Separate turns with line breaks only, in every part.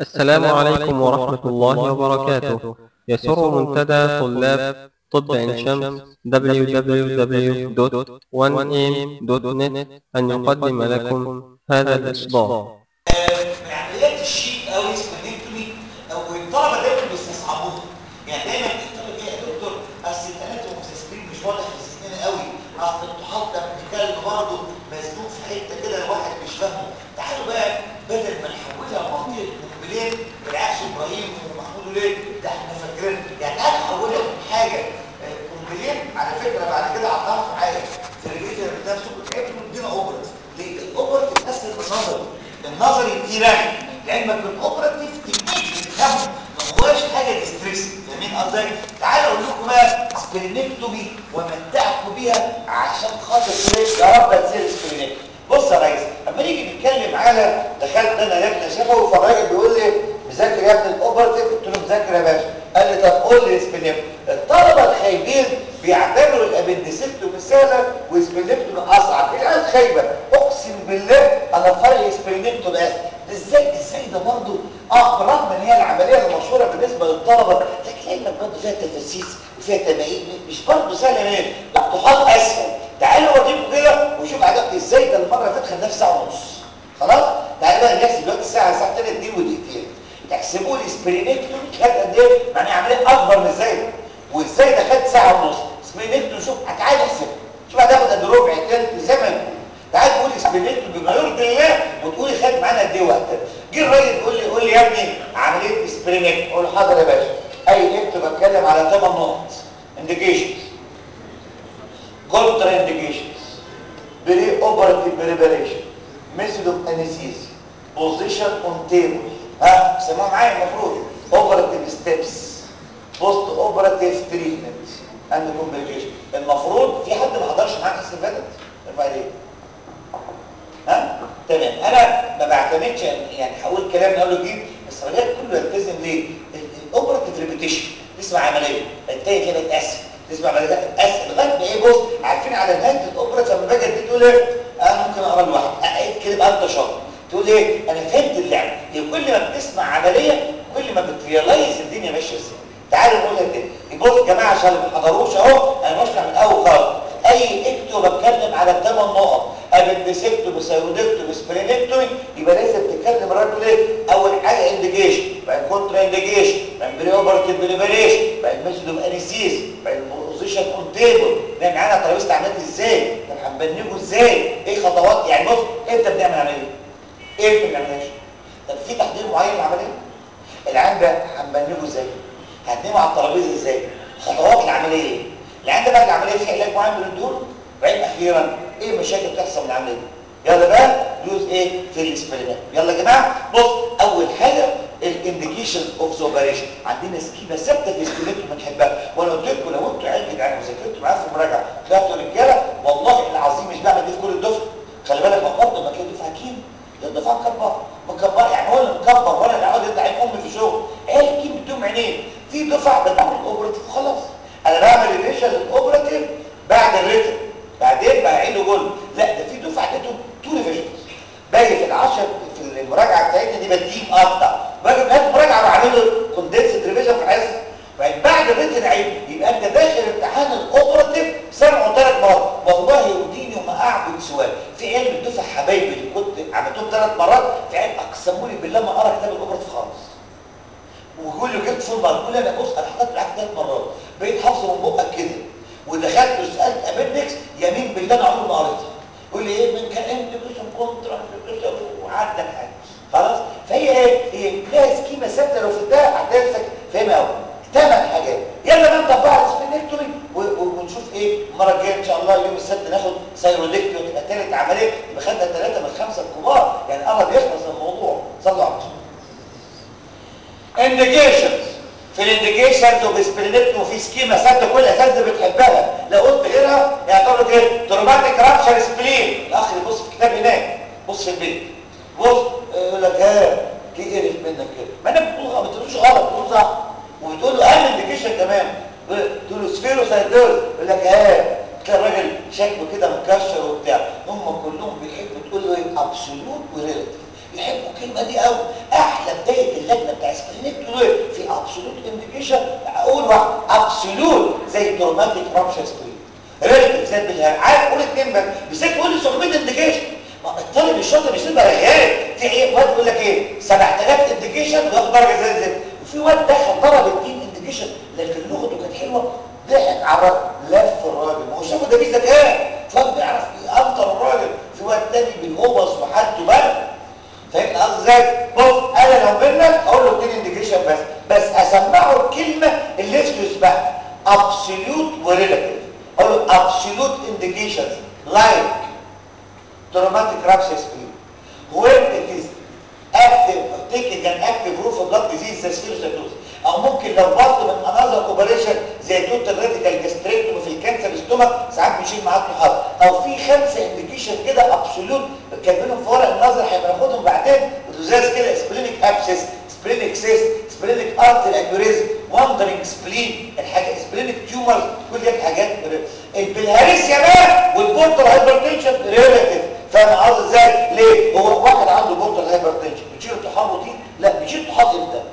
السلام عليكم ورحمة الله وبركاته يسر منتدى طلاب طب عين شمس www.1am.net أن يقدم لكم هذا الإصدار
من عمليات الشيك او سبلينكتومي او الطلبه دايما بيستصعبوها يعني دايما الطلبه ايه يا دكتور اصل الاناتوم والتسبيل مش واضح في ذهننا قوي اصل الطحال ده بنتكلم برضه مزنوق في حته كده الواحد مش فاهمه تعالوا بقى بدل ما نحولها منطقه قنبلين بالعكس ابراهيم ومحمود ليه ده احنا فاكرين يعني انا احولها من حاجه آه، قنبلين على فكره بعد كده هتعرف حاجه في الريجيتر بتاع سوق تعبت ودينا اوبرت ليه الاوبرت بتاثر بالنظر النظري دي رمي لعلمك بالاوبراتيف تكنيك بتفهمه ما هواش حاجه ديستريس فاهمين قصدي تعالوا اقول لكم بقى سبلينكتومي ومتعكم بيها عشان خاطر ايه يا رب تصير سبلينكتومي بص يا ريس اما نيجي نتكلم على دخلت انا لجنه شفوي فالراجل بيقول لي مذاكر يا ابني الاوبراتيف قلت له مذاكر يا باشا قال لي طب قول لي سبلينكتومي الطلبه الخايبين بيعتبروا الابندسكتومي سهله وسبلينكتومي اصعب العيال خايبه اقسم بالله انا فرق سبلينكتومي بس ازاي ازاي ده برضه اه برغم ان هي العمليه المشهوره بالنسبه للطلبه لكن علمك برضه فيها تفاسيس وفيها تمارين مش برضه سهله ايه الطحال اسهل تعالوا اوريكم كده وشوف عدد ازاي ده المره اللي فاتت خدناه في ساعه ونص خلاص تعالوا بقى نحسب دلوقتي الساعه الساعه 3 2 ودقيقتين تحسبوا لي سبلينكتومي خد قد ايه معناها عمليه اكبر من ازاي وازاي ده خد ساعه ونص سبلينكتومي شوف تعالى احسب شوف هتاخد قد ربع تلت زي ما يكون تعال تقول سبلينكتومي بما يرضي الله وتقولي خد معانا قد ايه وقت جه الراجل يقول لي قول لي يا ابني عمليه سبلينكتومي اقول له حاضر يا باشا اي اكتب بتكلم على ثمان نقط انديكيشنز كونترا انديكيشنز بري اوبراتيف بريباريشن ميثود اوف انستيزيا بوزيشن اون تيبل ها سمعوا معايا المفروض اوبراتيف ستيبس بوست اوبراتيف تريتمنت اند كومبليكيشن المفروض في حد ما حضرش معاك السنه اللي فاتت ارفع ايديك ها تمام انا ما بعتمدش يعني هقول كلام اقوله جديد بس الراجل كله يلتزم ليه الاوبراتيف ريبيتيشن تسمع عمليه التاني كده اتقسم تسمع عمليه اتقسم لغايه ما ايه بص عارفين على نهايه الاوبرا لما باجي ادي تقول ايه انا ممكن اقرا لوحدي اقعد كده بقى انت شاطر تقول ايه انا فهمت اللعبه هي كل ما بتسمع عمليه كل ما بتريلايز الدنيا ماشيه ازاي تعالوا نقولها تاني بص يا جماعه عشان اللي ما حضروش اهو انا بشرح من الاول خالص اي اكتو بتكلم على الثمان نقط ابندسكتومي سيرودكتومي سبرينكتومي يبقى لازم تتكلم الراجل ايه اول حاجه انديكيشن بعدين كونترا انديكيشن بعدين بري اوبرتيف بريباريشن بعدين ميثود اوف انستيز بعدين بوزيشن اون تيبل نعمل معانا ترابيزه عملت ازاي طب هنبنجه ازاي ايه خطوات يعني بص امتى بنعمل عمليه امتى ما بنعملهاش طب في تحضير معين للعمليه العيان ده هنبنجه ازاي هتنامه على الترابيزه ازاي خطوات العمليه ايه العيان ده بقى العمليه فيها علاج معين بندور وبعدين اخيرا ايه المشاكل بتحصل من العمليه يلا بقى يوز ايه في الاكسبيرمنت يلا يا جماعه بص اول حاجه الانديكيشن اوف ذا اوبريشن عندنا سكيما ثابته في السكيلت بنحبها وانا قلت لكم لو انتوا عيال جدعان وذاكرتوا معايا في المراجعه طلعتوا رجاله والله العظيم مش بعمل دي في كل الدفعه خلي بالك ما برضه ما كان دفعه كيم الدفعه مكبره مكبره يعني هو اللي مكبر وانا اللي قاعد يطلع عين امي في الشغل عيال كيم بدون عينين في دفعه بتعمل اوبراتيف خلاص انا بعمل ريليشن للاوبراتيف بعد الريتم بعدين بقى عينه جول لا ده في دفعه اديته تو ريفيجنز باجي في العشر في المراجعه بتاعتنا دي بديه مقطع باجي في المراجعه بعمل له كوندنسد ريفيجن في الحصه بعد بعد الريتن عيب يبقى انت داخل امتحان الاوبراتيف سمعه ثلاث مرات والله يوديني وما اعبد سؤال في علم الدفعه حبايبي اللي كنت عملتهم ثلاث مرات في علم اقسموا لي بالله ما قرا كتاب الاوبراتيف خالص وكل جبت فول مارك كل انا بص انا حطيت معاك ثلاث مرات بقيت حافظه من بقك كده ودخلت وسالت ابندكس يمين بالله انا عمري ما قريتها يقول لي ايه من كان انتجريشن كونترا وعدى الحاجه خلاص فهي ايه هي لها سكيمه ثابته لو فهمتها هتلاقي فاهمها قوي ثمان حاجات يلا بقى نطبقها السبلينكتومي ونشوف ايه المره الجايه ان شاء الله يوم السبت ناخد سايرودكتومي وتبقى ثالث عمليه يبقى خدنا ثلاثه من خمسه الكبار يعني قرب يخلص الموضوع صلوا على الرسول انديكيشنز في الانديكيشنز وبسبرينكتومي وفي سكيما ثابته كل اساتذه بتحبها لو قلت غيرها يعني تقول لك ايه تروماتيك رابشر سبلين الاخ اللي بص في الكتاب هناك بص في البيت بص يقول لك ها ليه قرف منك كده ما انا بتقول غلط ما بتقولش غلط بتقول صح وبتقول له اهم انديكيشن كمان تقول له سفيروسايتوز يقول لك ها تلاقي الراجل شكله كده مكشر وبتاع هم كلهم بيحبوا تقول له ايه ابسولوت وريلاتيف يحبوا الكلمه دي قوي احلى بدايه اللجنه بتاع سبلينكتومي في ابسولوت انديكيشن اقول واحد ابسولوت زي تروماتيك رابشر سبلين ريلاتيف زي بالهام عارف قول اتنين بس بالذات تقول لي سبلين انديكيشن ما الطالب الشاطر مش يبقى رغاي في ايه واد يقول لك ايه 7000 انديكيشن وياخد درجه زي الزفت وفي واد دخل ضرب الدين انديكيشن لكن لغته كانت حلوه ضحك على الراجل لف الراجل ما هو شافه ده فيه ذكاء فواد بيعرف يقنطر الراجل في واد تاني بالهوبس وحالته برد فهمت قصدي ازاي؟ بص انا لو منك اقول له اديني انديكيشن بس بس اسمعه الكلمه اللي اسمه يسبقها ابسوليوت وريلاتيف اقول له ابسوليوت انديكيشنز لايك traumatic rupture spleen when it is active taking an active root of blood disease زي spherocytosis او ممكن لو برضه من انذر اوبريشن زي توتال راديكال جاستريكتومي في الكانسر ستومك ساعات بيشيل معاه طحال او في خمسه انديكيشن كده ابسولوت كاتبينهم في ورق النظر هيبقى ناخدهم بعدين بتزاز كده سبلينيك ابسس سبلينيك سيست سبلينيك ارتر انيوريزم واندرنج سبلين الحاجه سبلينيك تيومرز كل دي حاجات البلهارسيا بقى والبورتال هايبرتنشن ريلاتيف فاهم قصدي ازاي ليه هو واحد عنده بورتال هايبرتنشن بتشيل الطحال روتين لا بيشيل طحال امتى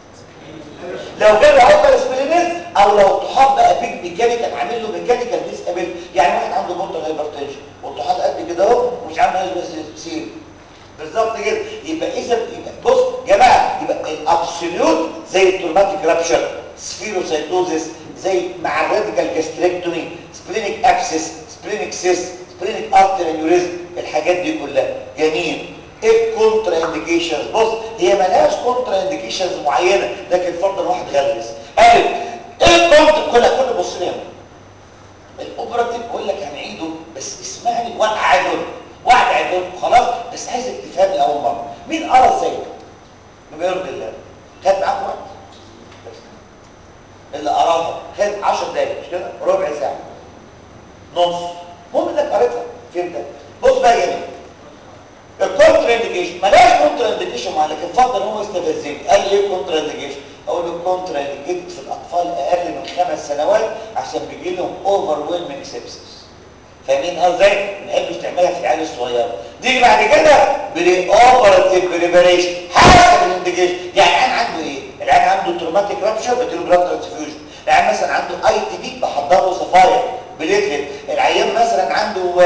لو جاله هايبر سبلينيز او لو طحال بقى بيج ميكانيكال عامل له ميكانيكال ديسابيل يعني واحد عنده بورتال هايبرتنشن والطحال قد كده اهو ومش عامل هايبر سيل بالظبط كده يبقى اذا يبقى بص يا جماعه يبقى الابسوليوت زي التروماتيك رابشر سفيروسايتوزيس زي مع الراديكال جاستريكتومي سبلينيك ابسس سبلينيك سيس سبلينيك ارتر انيوريزم الحاجات دي كلها جميل ايه الكونترا انديكيشنز بص هي ملهاش كونترا انديكيشنز معينه لكن فرضا واحد غلس قال ايه الكونترا كلها كل بص لي الاوبراتيف بقول لك هنعيده بس اسمعني وانا عايزه واحد عايزه خلاص بس عايزك تفهمني اول مره مين قرا ازاي بما يرضي الله خد معاك وقت بس. اللي قراها خد 10 دقايق مش كده ربع ساعه نص المهم انك قريتها فهمتها بص بقى يا جميل الكونترا انديكيشن ملاش كونترا انديكيشن مع لكن فضل هو استفزني قال لي ايه كونترا انديكيشن اقول له كونترا انديكيشن في الاطفال اقل من خمس سنوات عشان بيجي لهم اوفر ويلمنج سيبسس فاهمين قصدي ما نحبش تعملها في العيال الصغيره دي بعد كده بري اوبراتيف بريباريشن حسب الانديكيشن يعني العيان عنده ايه العيان عنده تروماتيك رابشر بديله بلاد ترانسفيوجن العيان مثلا عنده اي تي بي بحضر له صفايا بليتلت العيان مثلا عنده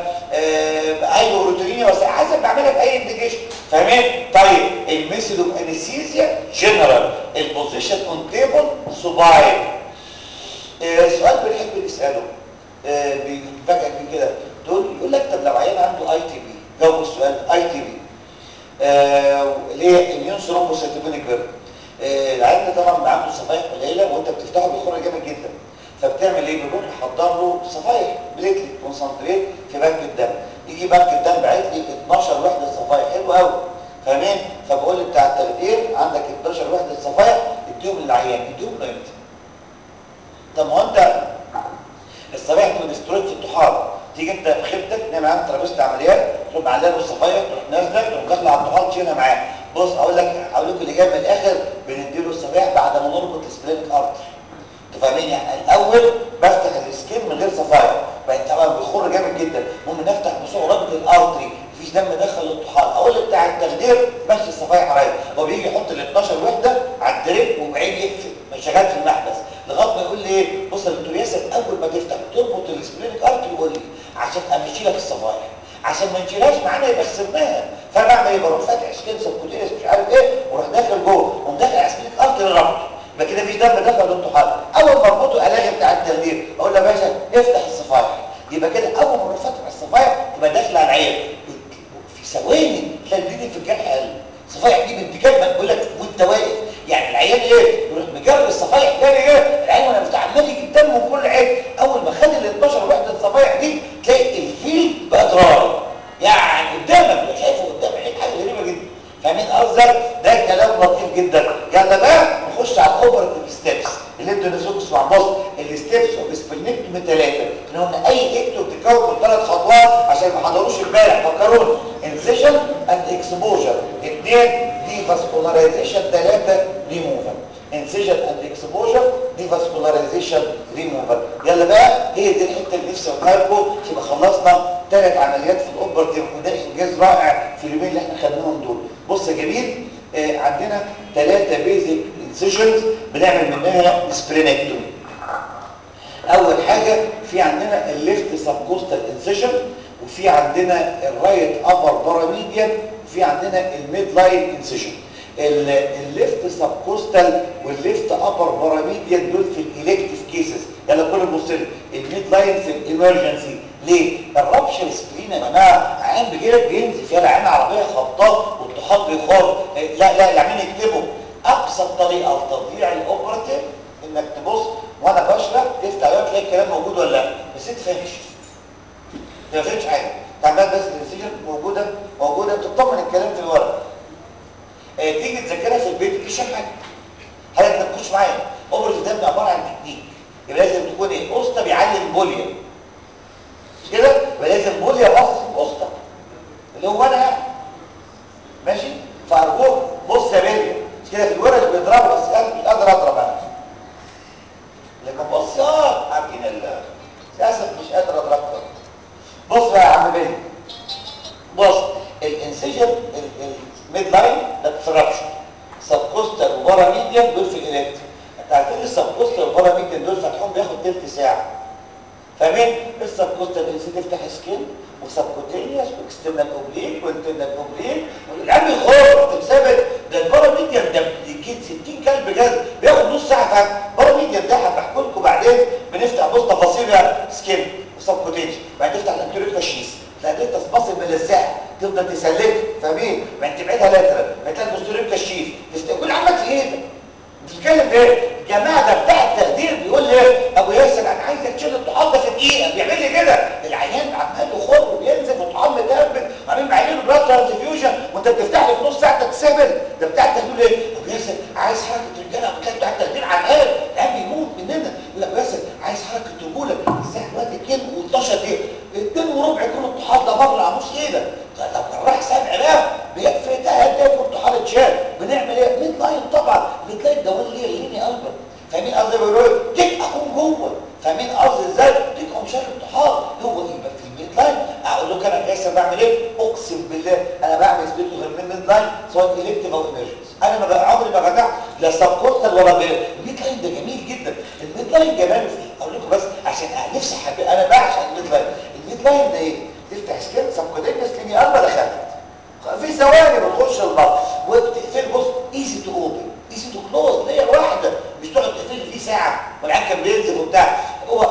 هايبوروتينيا بس حسب بعملها في اي انديكيشن فاهمين طيب الميثود اوف انستيزيا جنرال البوزيشن اون تيبل سوبايل سؤال بنحب نساله آه بيفاجئك بيه كده تقول يقول لك طب لو عيان عنده اي تي بي جاوب السؤال اي تي بي اللي هي اميون ثرومبوسيتوبينيك بيرن العيان ده طبعا عنده صفائح قليله وانت بتفتحه بيخرج جامد جدا فبتعمل ايه بنروح نحضر له صفائح بليتلت كونسنتريت في بنك الدم يجي بنك الدم باعت لي 12 وحده صفائح حلو قوي فاهمين فبقول لي بتاع التخدير عندك 12 وحده صفائح اديهم للعيان اديهم له امتى طب ما هو انت الصفائح دي بتسترويد في الطحال تيجي انت في خيبتك نام عند ترابيزه عمليات تروح معلقه الصفائح تروح نازله تروح داخله على الطحال تشيلها معاه بص اقول لك اقول لكم الاجابه من الاخر بنديله الصفائح بعد ما نربط السبلينك ارتري انتوا فاهمين يعني الاول بفتح السكين من غير صفائح بقى طبعا بيخر جامد جدا المهم نفتح بسرعه ربط الارتري مفيش دم دخل للطحال اقول له بتاع التخدير ماشي الصفائح عليا هو بيجي يحط ال 12 وحده على الدريب وبعدين يقفل مش شغال في المحبس لغايه ما يقول لي ايه بص يا دكتور ياسر اول ما تفتح تربط السبلينك ارتري يقول لي عشان امشي لك الصفائح عشان ما نشيلهاش معانا يبقى خسرناها فانا بعمل ايه بروح فاتح سكين سبكوتينس مش عارف ايه واروح داخل جوه واقوم داخل على سبلينك ارتري ربطه يبقى كده مفيش دم دخل للطحال اول ما اربطه الاقي بتاع التخدير اقول له يا باشا افتح الصفائح يبقى كده اول ما فتح الصفائح تبقى داخله على العين في ثواني تلاقي الدنيا في الجرح قل الصفائح دي بنت كلمه بقول لك وانت واقف يعني العيان ايه يروح مجرب الصفائح جري ايه العين وانا متعمد يجيب دم من كل عين اول ما خد ال 12 وحده الصفائح دي تلاقي الفيل بقى ضراري يعني قدامك شايفه قدام عين حاجه غريبه جدا فاهمين قصدك ده كلام لطيف جدا يلا بقى نخش على الاوبراتيف ستيبس اللي انتوا نسوكوا اسمع بص الستيبس اوف سبلنكتومي ثلاثه ان هم اي اكتو بتتكون من ثلاث خطوات عشان ما حضروش امبارح فكروني انسيشن اند اكسبوجر اثنين دي فاسكولاريزيشن ثلاثه ريموفال انسيجن اند اكسبوجر دي فاسكولاريزيشن ريموفال يلا بقى هي دي الحته اللي نفسي اقولها لكم يبقى خلصنا ثلاث عمليات في الاوبرتيف وده انجاز رائع في اليومين اللي احنا خدناهم دول بص يا جميل آه عندنا ثلاثه بيزك انسيجنز بنعمل منها سبرينكتومي اول حاجه في عندنا الليفت سبكوستال انسيجن وفي عندنا الرايت ابر باراميديان وفي عندنا الميد لاين انسيجن الليفت سبكوستال والليفت ابر باراميديان دول في الالكتيف كيسز يلا كل بص لي الميد لاين في الامرجنسي ليه الرابشر سبرين يا جماعه عين بيجيلك بينزف يلا عين عربيه خبطاه والطحال بيخر لا لا العين يكتبوا ابسط طريقه لتضييع الاوبراتيف انك تبص وانا بشرح تفتح عليها تلاقي الكلام موجود ولا لا بس انت فاهمش ما فهمتش حاجه تعمل بس الانسجن موجوده موجوده تطمن الكلام في الورق آه تيجي تذاكرها في البيت مفيش حاجه حضرتك ما تكونش معايا اوبرز ده عباره عن تكنيك يبقى لازم تكون ايه قسطه بيعلم بوليا مش كده يبقى لازم بوليا باصص قسطه اللي هو انا يعني ماشي فارجوك بص يا بيليا مش كده في الورق بيضربوا بس انا مش قادر اضرب انا لكن بصات عارفين للاسف مش قادر اضربها بص بقى يا عم بيلي بص الانسجن الميد لاين ده فراكشن سبكوستال وبارا ميديان دول في الالكتر انت عارفين السبكوستال وبارا ميديان دول فتحهم بياخد تلت ساعه فاهمين السبكوستال انسي تفتح سكين وسبكوتينيوس واكسترنال اوبليك وانترنال اوبليك والعم يخر بسبب ده البارا ميديان ده يجيب 60 كلب جاز بياخد نص ساعه فهم بارا ميديان ده هبحكي لكم بعدين بنفتح بص تفاصيل سكين وسبكوتينيوس بعدين تفتح الانتيريور كاشيس تلاقي تصبص ملزقه تفضل تسلك فاهمين بعدين تبعدها لاترال بتلاقي البوستيريور كاشيس كل عمك في ايدك بتتكلم ايه الجماعه ده بتاع التقدير بيقول لي ابو ياسر انا عايزك تشيل الطحال ده في دقيقه بيعمل لي كده العيان عمال يخر وينزل والطحال متقبل وبعدين بعمل له بلاد ترانسفيوجن وانت بتفتح لي في نص ساعه تتسابل ده بتاع التقدير ايه ابو ياسر عايز حركه رجاله ابو بتاع التقدير عمال العيان بيموت مننا يقول ابو ياسر عايز حركه رجوله الساعه دلوقتي 2 و12 دقيقه 2 وربع يكون الطحال ده مره عموس ايدك لو كان راح سبع بقى بيكفي ده قد يكون طحال اتشال بنعمل ايه ميد لاين طبعا ميد لاين ده ولا ليني قلبك فاهمين قصدي بيقولوا تك اكون جوه فاهمين قصدي ازاي تك اقوم شايل الطحال هو يبقى في الميد لاين اقول له انا كاسر بعمل ايه اقسم بالله انا بعمل سبيتو غير من الميد لاين سواء الكتيف او ايمرجنسي انا ما بقى عمري ما فتحت لا سبكوستال ولا بير الميد لاين ده جميل جدا الميد لاين جماله في اقول لكم بس عشان نفسي حب انا بعشق الميد لاين الميد لاين ده ايه تفتح سكين سبكوتينيوس ليني قلبه دخلت في ثواني بتخش البطن وبتقفل بص ايزي تو اوبن ايزي تو كلوز لير واحده مش تقعد تقفل فيه ساعه والعيان كان بينزف وبتاع هو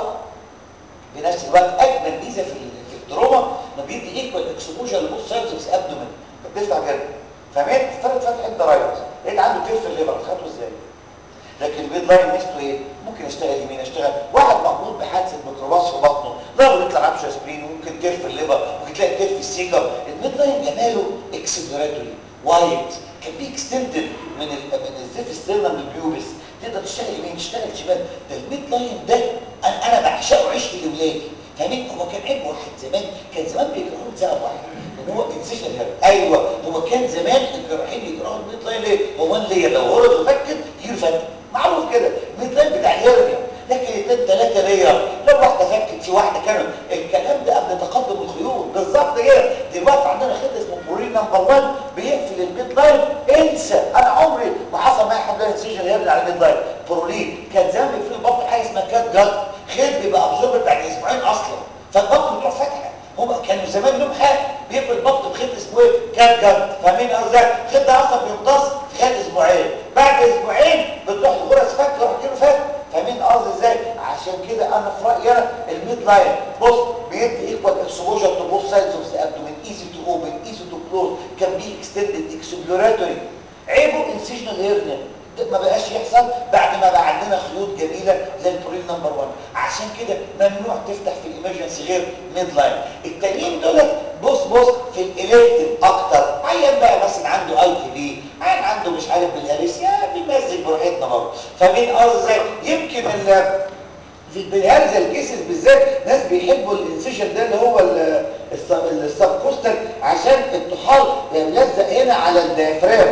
بنفس الوقت اجمل ميزه في في التروما انه بيدي ايكوال اكسبوجر لبوث سايدز اوف ابدومن بتفتح كده فاهمين افترض فتحه ضرايب لقيت عنده كيف في الليفر خدته ازاي لكن البيض لاين ميزته ايه ممكن اشتغل يمين اشتغل واحد مخبوط بحادثه ميكروباص في بطنه لا بيطلع عبشه اسبرين وممكن كير في الليفر ممكن تلاقي كير في السيكر البيض لاين جماله اكسبلوراتوري وايد كان بي اكستندد من ال من الزيف ستيرنم للبيوبس تقدر تشتغل يمين تشتغل شمال ده الميد لاين ده انا انا بعشقه عشت لاولادي فاهمين هو كان عيب واحد زمان كان زمان بيكرهوه لسبب واحد ان هو انسيشن هيرب ايوه هو كان زمان الجراحين بيكرهوا الميد لاين ليه هو وان لير لو هرد وفكت يجي فك معروف كده الميد لاين بتاع الهيرنيا لكن اثنين ثلاثه لير لو واحده فكت في واحده كانوا الكلام ده قبل تقدم الخيوط بالظبط كده دلوقتي عندنا خيط اسمه بورين نمبر 1 بيقفل الميد لاين انسى انا عمري ما حصل معايا حد انسيشن هيرنيا على الميد لاين برولين كان زمان بيقفل البطن حاجه اسمها كات جات خيط بيبقى ابزورب بعد اسبوعين اصلا فالبطن بتروح فاتحه هم كانوا زمان لهم حاجه بيقفل البطن بخيط اسمه ايه كات جات فاهمين قصدي الخيط ده اصلا بيمتص في خلال اسبوعين بعد اسبوعين بتروح الغرز فك تروح كيلو فك فاهمين قصدي ازاي عشان كده انا في رايي انا الميد لاين بص بيدي ايكوال اكسبوجر تو بوث سايدز اوف ذا ابدومين ايزي تو اوبن ايزي تو كلوز كان بي اكستندد اكسبلوراتوري عيبه انسيجنال هيرنيا ما بقاش يحصل بعد ما بقى عندنا خيوط جميله زي البورين نمبر 1 عشان كده ممنوع تفتح في الامرجنسي غير ميد لاين التانيين دول بص بص في الالكتيف اكتر عيان بقى مثلا عنده اي تي بي عيان عنده مش عارف بالهرس يا بنمزج براحتنا برضه فمين قصدي ازاي يمكن ال في بالهرزه الكيسز بالذات ناس بيحبوا الانسيشن ده اللي هو السبكوستال عشان الطحال يلزق هنا على الديافرام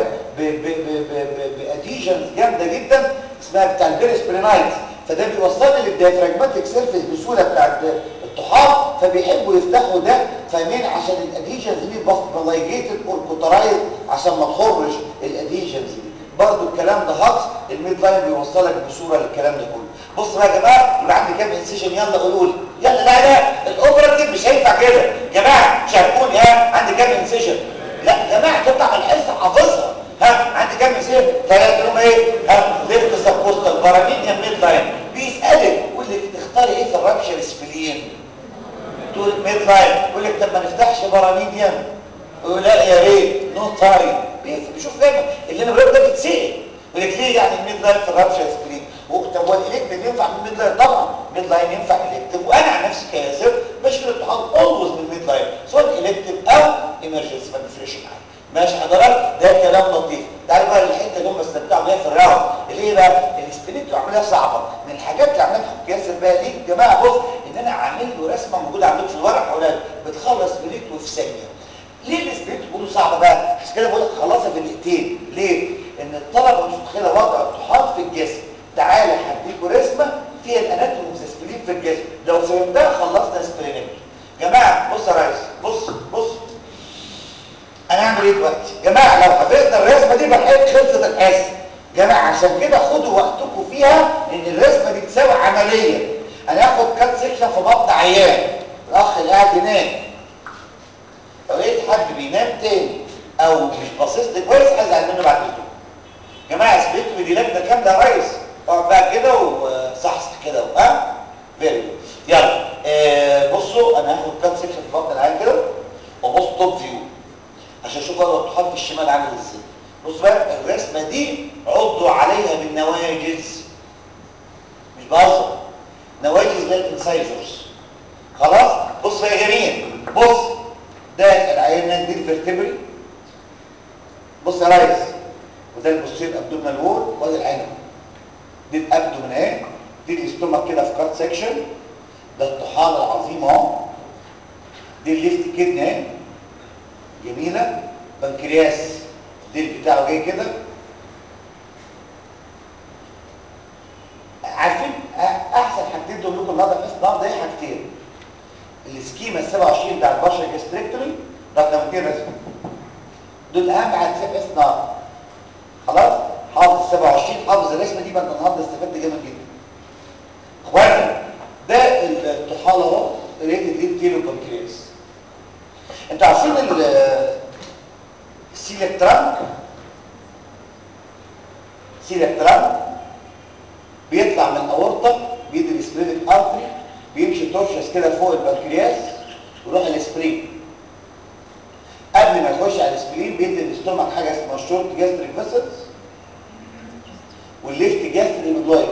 باديجنز جامده جدا اسمها بتاع البيرسبرينايت فده بيوصلني للديافراجماتيك سيرفيس بسهوله بتاع الطحال فبيحبوا يفتحوا ده فاهمين عشان الادهيجنز دي بلايجيتد اور كوترايز عشان ما تخرج الادهيجنز دي برضو الكلام ده هات الميد لاين بيوصلك بصوره للكلام ده كله بص بقى يا جماعه يبقى عندي كام انسيشن يلا قولوا لي يلا لا لا الاوبراتيف مش هينفع كده يا جماعه شاركوني ها عندي كام انسيشن لا يا جماعه تطلع الحصه حافظها ها عندي كام انسيشن ثلاثه هم ايه ها ليفت سبوستال باراميديان ميد لاين بيسالك يقول لك تختاري ايه في الرابشر سبلين تقول ميد لاين يقول لك طب ما نفتحش باراميديان يقول لا يا ريت نو تايم بيشوف دايما اللي انا بقوله ده بيتسال يقول لك ليه يعني الميد لاين في الرابشر سبلين طب والالكتيف ينفع من الميد لاين طبعا الميد لاين ينفع الكتيف وانا عن نفسي كياسر بشيل الطحال اولويز من الميد لاين سواء الكتيف او ايمرجنسي ما بيفرقش معايا ماشي حضرتك ده كلام لطيف تعالوا بقى الحته اللي هم استمتعوا بيها في الراوند اللي هي بقى الاستريت عمليه صعبه من الحاجات اللي عملها في ياسر بقى دي يا جماعه بص ان انا عامل له رسمه موجوده عندكم في الورق اولاد بتخلص بريت في ثانيه ليه الاسبريت بيقولوا صعبه بقى عشان كده بقول لك خلصها في دقيقتين ليه ان الطلبه مش متخيله وضع الطحال في الجسم تعالى هديكوا رسمه فيها الاناتومي والسبلين في الجسم لو فهمتها خلصنا سبلينك جماعه بص يا ريس بص بص انا هعمل ايه دلوقتي جماعه لو حفظنا الرسمه دي بحيث خلصت الحصه جماعه عشان كده خدوا وقتكم فيها ان الرسمه دي تساوي عمليه انا هاخد كات سيكشن في بطن عيان الاخ اللي قاعد ينام لو لقيت حد بينام تاني او مش باصص لي كويس هزعل منه بعد الدكتور جماعه سبيتو دي لجنه كامله يا ريس اقعد بقى كده وصحصح كده ها فيري يلا آه بصوا انا هاخد كات سيكشن في بطن العيان كده وبص توب فيو عشان اشوف بقى الطحال في الشمال عامل ازاي بص بقى الرسمه دي عضوا عليها بالنواجز مش بهزر نواجز للانسايزرز خلاص بص بقى يا جميل بص ده العينه دي الفرتبري بص يا ريس وده البوستير ابدومينال وول وادي العين دي الابدومين اهي دي الاستومك كده في كات سيكشن ده الطحال العظيم اهو دي الليفت كدني اهي جميلة بنكرياس الديل بتاعه جاي كده عارفين احسن حاجتين دول لكم النهارده في النهارده ايه حاجتين السكيما ال 27 بتاع البشر جاستريكتوري رقم 2 رسمه دول اهم حاجتين في النهارده خلاص حافظ 27 حافظ الرسمه دي بقى النهارده استفدت جامد جدا اخوانا ده الطحال اهو ريتد ليه تيلو بنكرياس انتوا عارفين السيلك ترانك سيلك ترانك بيطلع من الاورطه بيدي السبرينك ارتري بيمشي تورشس كده فوق البنكرياس ويروح الاسبرين قبل ما يخش على الاسبرين بيدي الاستومك حاجه اسمها الشورت جاستريك فيسلز والليفت جاستريك بلايك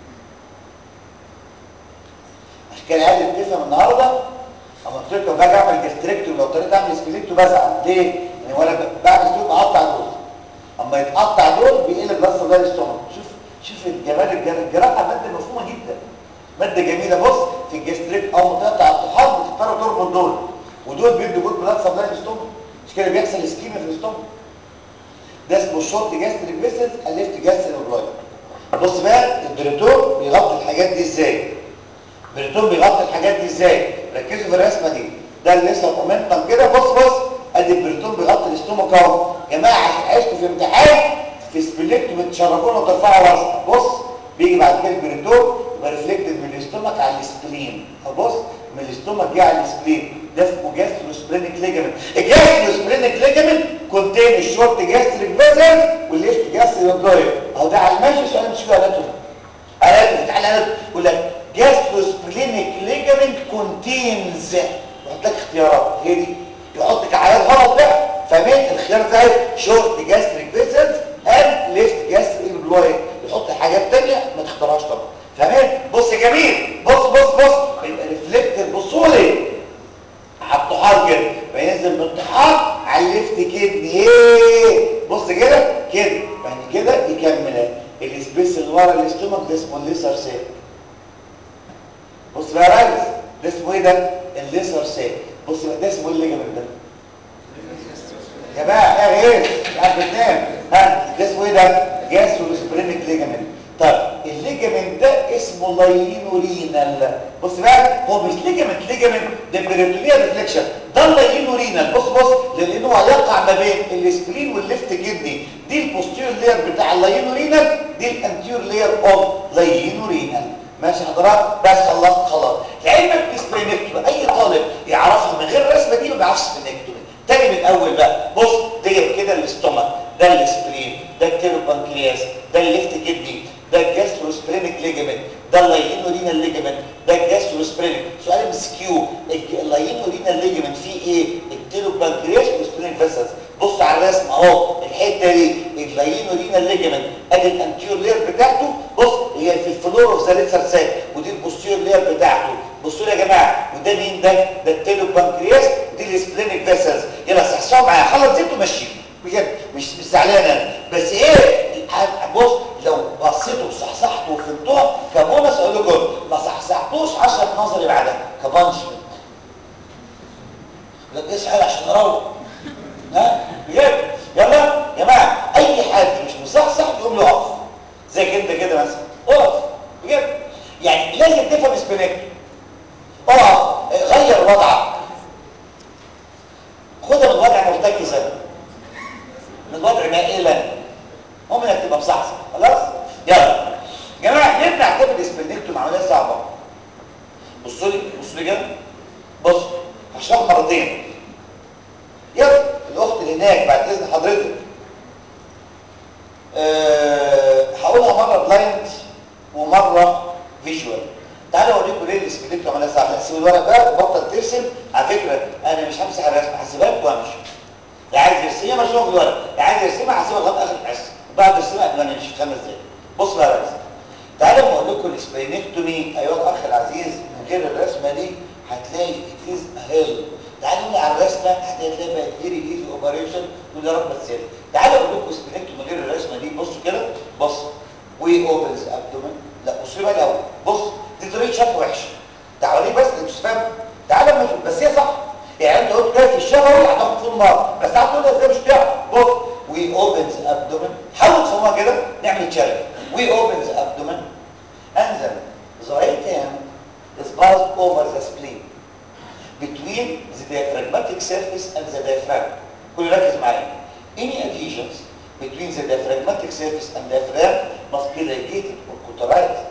عشان كده عايز تفهم النهارده اما قلت لكم باجي اعمل جاستريكتو لو اضطريت اعمل سبليكتو بزعل ليه؟ يعني وانا بعمل سبليكتو بقطع دول اما يتقطع دول بيقلب بس ده الاستومك شوف شوف الجمال الجراحه ماده مفهومه جدا ماده جميله بص في الجاستريك او مقطع الطحال بتضطر تربط دول ودول بيدوا جود بلاد سبلاي الاستومك مش كده بيحصل اسكيميا في الاستومك ده اسمه الشورت جاستريك فيسز الليفت جاستريك بلاي بص بقى البريتون بيغطي الحاجات دي ازاي البريتون بيغطي الحاجات دي ازاي ركزوا في الرسمه دي ده اللي لسه مومنتم كده بص بص ادي البريتون بيغطي الاستومك اهو يا جماعه عشان عشتوا في امتحان في سبليكتو بتشربونا وترفعوا راسنا بص بيجي بعد كده البريتون يبقى ريفلكتد من الاستومك على السبلين فبص من الاستومك جه على السبلين ده اسمه جاستروسبرينيك ليجامنت الجاستروسبرينيك ليجامنت كونتين الشورت جاستريك فيزل والليفت جاستريك بلاير اهو ده على الماشي سؤال مش فيه اناتومي اناتومي تعالى اناتومي يقول لك جاستروسبلينيك ليجامنت كونتينز يحط لك اختيارات هي دي يحط كحاجات غلط بقى فاهمين الخيار ده شورت جاستريك فيزلز اند ليفت جاستريك بلاير يحط حاجات ثانيه ما تختارهاش طبعا فاهمين بص يا جميل بص بص بص يبقى ريفلكتر بصوا لي على الطحال كده فينزل من الطحال على الليفت كدني ايه بص كده كده بعد كده يكمل السبيس اللي ورا الاستومك ده اسمه الليسر سيل بص بقى يا ريس ده اسمه ايه ده الليسر سيل بص بقى ده اسمه ايه الليجمنت ده يا جماعه ايه ايه قاعد بتنام ها ده اسمه ايه ده جاستروسبرينيك ليجمنت طيب الليجمنت ده اسمه اسمه لاينورينال بص بقى هو مش ليجمنت ليجمنت ده بريتونيا ريفليكشن ده اللاينورينال بص بص لانه هيقع ما بين السبلين والليفت كدني دي البوستيريور لير بتاع اللاينورينال دي الانتيور لير اوف لاينورينال ماشي حضرتك بس خلصت خلاص لعلمك السبلينكتومي اي طالب يعرفها من غير الرسمه دي ما بيعرفش سبلينكتومي تاني من الاول بقى بص ديت كده الاستومك ده السبلين ده الكيلوبانكرياس ده الليفت كدني ده الجاستروسبرينيك ليجمنت ده اللاينورينال ليجمنت ده الجاستروسبرينيك سؤال ام اس كيو اللاينورينال ليجمنت فيه ايه الكيلوبانكرياس والسبرينيك فيسلز بص على الرسم اهو الحته دي اللاينورينال ليجمنت ادي الانتيور لير بتاعته بص هي في الفلور اوف ذا ليتر ساك ودي البوستير لير بتاعته بصوا لي يا جماعه وده مين ده ده التيلوبانكرياس ودي السبرينيك فيسلز يلا صحصحوا معايا خلص زيت ومشي بجد مش مش زعلان انا بس ايه بص لو بصيتوا وصحصحتوا وفهمتوها كبونص اقول لكم ما صحصحتوش 10 نظري بعدها كبانشمنت لا اصحى عشان نروح ها بجد يلا يا جماعه اي حد مش مصحصح يقوم له اقف زي انت كده مثلا اقف بجد يعني لازم تفهم سبينكت اقف غير وضعك خدها من وضع مرتكزا من وضع مائلا هم انك تبقى مصحصح خلاص يلا يا جماعه ليه بنعتبر السبينكتوم عمليه صعبه بصوا لي بصوا لي كده بص هشرح مرتين يلا الاخت اللي هناك بعد اذن حضرتك أه هقولها مره بلايند ومره فيجوال تعالوا اوريكم ليه السبينكتوم عمليه صعبه لا سيب الورق بقى وبطل ترسم على فكره انا مش همسح الرسم هسيبها لكم وامشي اللي عايز يرسمها مرسومه في الورق اللي عايز يرسمها هسيبها لغايه اخر الحصه بعد الرسمه قبل ما نمشي خمس دقايق بص بقى يا ريس تعالوا اقول لكم السبينكتومي ايها الاخ العزيز من غير الرسمه دي هتلاقي اتيز هيل تعالوا لي على الرسمه هتلاقي بقت فيري ايزي اوبريشن تقول يا رب بس تعالوا اقول لكم سبينكتومي من غير الرسمه دي بصوا كده بص وي اوبنز ابدومن لا بصوا بقى الاول بص دي طريقه شرح وحشه تعالوا بس انتوا مش فاهم تعالوا بس هي صح يعني انت قلت كده في الشفوي هتاخد فول مره بس هتقول ازاي مش تعرف بص وي اوبنز ابدومن حاول تفهمها كده نعمل تشالنج وي اوبنز ابدومن انزل the right hand is passed over the spleen between the diaphragmatic surface and the diaphragm كل ركز معايا any adhesions between the diaphragmatic surface and diaphragm must be ligated or cauterized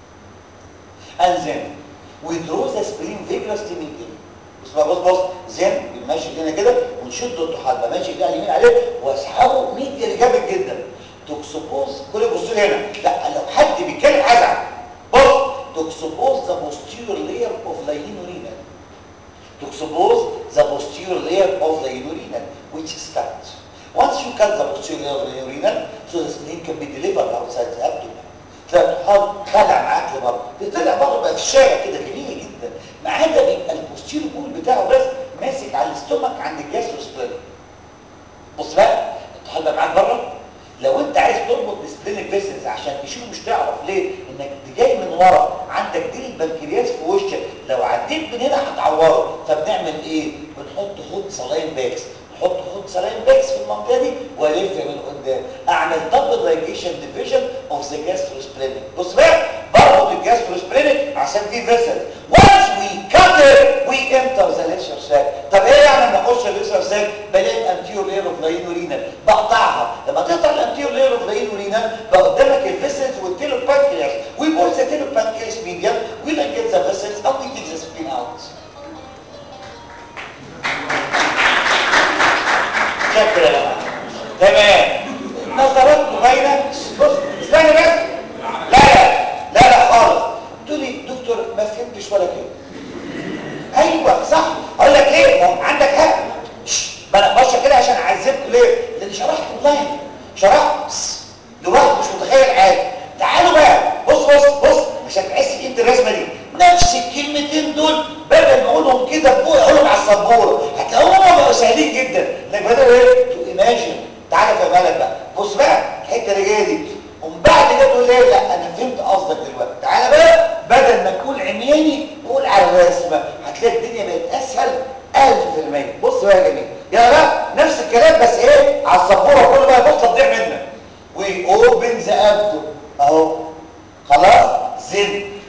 and then we draw the spleen vigorously من in بص بقى بص بص زين ماشي ايدينا كده ونشد الطحال ماشي ايدينا اليمين عليه واسحبه ميديا جامد جدا توكسوبوز كل بص لي هنا لا لو حد بيتكلم هزعل بص توكسوبوز ذا posterior layer of the urinal توكسوبوز the posterior layer of the urinal which starts once you cut the posterior layer of the urinal so the spleen can be delivered outside the abdomen تلاقي الطحال طالع معاك لبره بيطلع بره بقى في الشارع كده جميل جدا ما عدا بيبقى البوستير بول بتاعه بس ماسك على الاستومك عند الجاستروسبلين بص بقى الطحال بقى معاك بره لو انت عايز تربط السبلينك فيسلز عشان تشيله مش تعرف ليه انك جاي من ورا عندك ديل البنكرياس في وشك لو عديت من هنا هتعوره فبنعمل ايه بنحط خط سلاين باكس نحط خط سلاين باكس في المنطقه دي والف من قدام اعمل دبل لايجيشن ديفيجن اوف ذا جاستروسبلينك بص بقى بربط الجاستروسبلينك عشان في فيسل وانس وي كات وي انتر ذا ليسر ساك طب ايه يعني لما اخش الليسر ساك بلاقي الانتيور لير اوف لاينورينال بقطعها لما تقطع الانتيور لير اوف لاينورينال بقى قدامك الفيسلز والتيلو بانكرياس وي بول ذا تيلو بانكرياس ميديان وي لايجيت ذا فيسلز او وي تيك ذا سبلين اوت شكرا يا جماعه تمام نظرات باينه بص استنى بس لا لا لا لا خالص تقول لي دكتور ما فهمتش ولا كده ايوه صح اقول لك ايه ما هو عندك حق ما نقبلش كده عشان اعذبكم ليه لان شرحت اونلاين شرحت لواحد مش متخيل حاجه تعالوا بقى بص بص بص عشان تحس انت الرسمه دي نفس الكلمتين دول بدل ما اقولهم كده بقول اقولهم على السبوره هتلاقوهم بقوا سهلين جدا انك بدل ايه تو ايماجن تعالى في بالك بقى بص بقى الحته اللي جايه دي ومن بعد كده تقول ايه لا انا فهمت قصدك دلوقتي تعالى بقى بدل ما تقول عمياني قول على الرسمه هتلاقي الدنيا بقت اسهل 1000% بص بقى يا جميل يا بقى نفس الكلام بس ايه على السبوره كله بقى بص تضيع منك وي اوبن ذا ابدو اهو خلاص then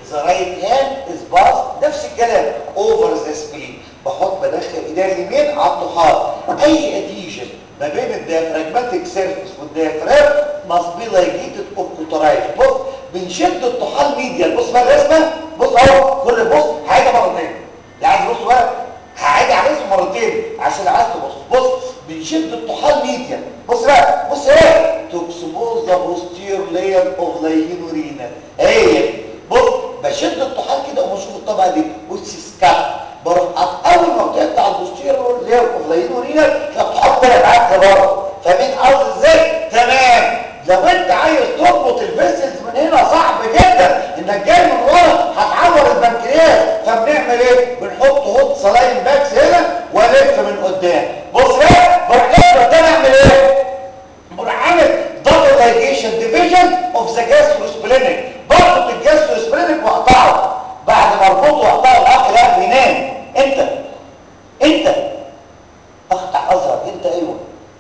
ذا رايت هاند از باس نفس الكلام اوفر ذا سبلين بحط بدخل ايديا اليمين على الطحال اي اديشن ما بين الديافراجماتيك سيرفيس والديافرام must be ligated or cauterized بص بنشد الطحال ميديال بص بقى الرسمه بص اهو كل بص هعيدها مرتين اللي عايز يبص بقى هعيد على الرسم مرتين عشان عايز تبص بص بنشد الطحال ميديال بص بقى بص ايه to expose the posterior layer of the urina هي بص بشد الطحال كده وبشوف الطبقه دي بص سكاب بروح اول ما بتقطع البوستيريور لاير اوف ذا يورينا الطحال طلع معاك لبره فاهمين قصدي ازاي تمام لو انت عايز تربط الفيسلز من هنا صعب جدا انك جاي من ورا هتعور البنكرياس فبنعمل ايه بنحط هوت سلاين باكس هنا والف من قدام بص بقى بروح جاي ده اعمل ايه بروح عامل دبل لايجيشن ديفيجن اوف ذا جاستروسبلينيك بربط الجاستروسبلينيك واقطعه بعد ما اربطه واقطعه الاخ لا بينام انت انت اقطع ازرق انت ايوه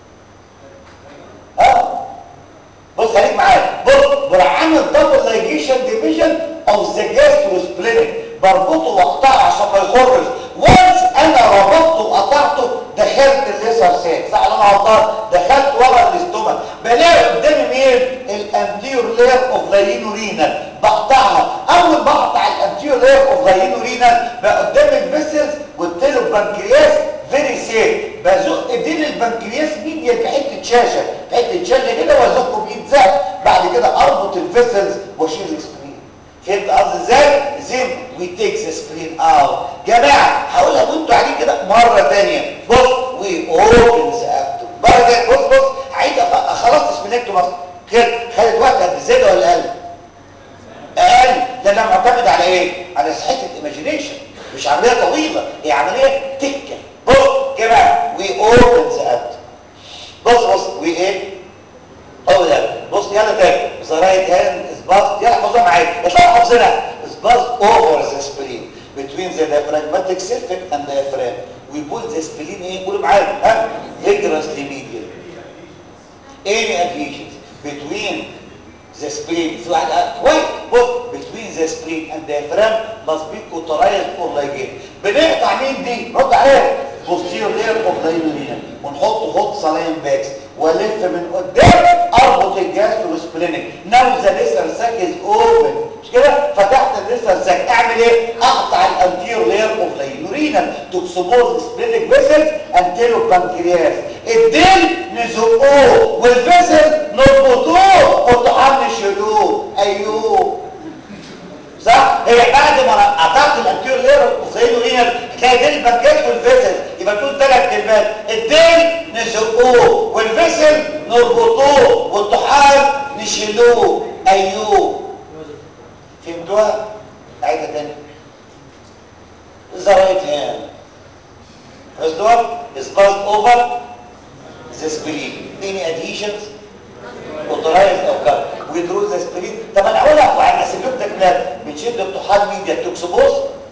اه بص خليك معايا بص بروح عامل دبل لايجيشن ديفيجن اوف ذا جاستروسبلينيك بربطه واقطعه عشان ما يخرج وانس انا ربطته وقطعته دخلت الليسر ساك صح انا غلطان دخلت ورا الاستومك بلاقي قدامي مين الانتيور لاير اوف ذا يورينال بقطعها اول ما اقطع الانتيور لاير اوف ذا يورينال بقى قدام الفيسلز قلت له البنكرياس فيري سيف بزق ايدين البنكرياس ميديا في حته شاشه في حته شاشه كده وازقه بايد زق بعد كده اربط الفيسلز واشيل السكرين فهمت قصدي ازاي زين وي تيك ذا سكرين اوت جماعه هقولها وانتوا قاعدين كده مره ثانيه بص وي اوبن ذا ابدو بعد بص بص هعيد خلصت سبلينكتو مصر كده خدت وقت قد زياده ولا اقل اقل ده انا معتمد على ايه على صحه الايماجينيشن مش عمليه طويله هي عمليه تكه بص جماعه وي اوبن ذا ابدو بص بص وي ايه هو ده بص يلا تاني ذا رايت هاند از باس يلا حافظها معايا اطلعوا حافظينها از باس اوفر ذا سبلين between the diaphragmatic circuit and the diaphragm we pull the spleen ايه قولوا معايا ها vigorously medial any adhesions between the spleen في واحد كويس بص between the spleen and the diaphragm must be cauterized or ligated بنقطع مين دي رد عليها posterior layer of the urina ونحط هوت سلاين باكس والف من قدام اربط الجاستروسبلينيك ناو ذا ليسر ساك از اوبن مش كده فتحت الليسر ساك اعمل ايه اقطع الانتير لاير اوف ذا يورينال توكسوبوز سبلينيك فيسل انتيرو بانكرياس الديل نزقوه والفيسل نربطوه والطحال نشيلوه ايوه صح هي بعد ما قطعت الانتير لاير اوف ذا يورينال هتلاقي ديل البنكرياس والفيسل يبقى تقول ثلاث كلمات الديل نزقوه والفيسل نربطوه والطحال نشيلوه ايوه فهمتوها عيدها تاني the right hand first one is passed over the spleen any adhesions authorized او cut we draw the spleen طب انا اقولها وعن اسيبتك كلام بنشد الطحال ميديا توكسوبوز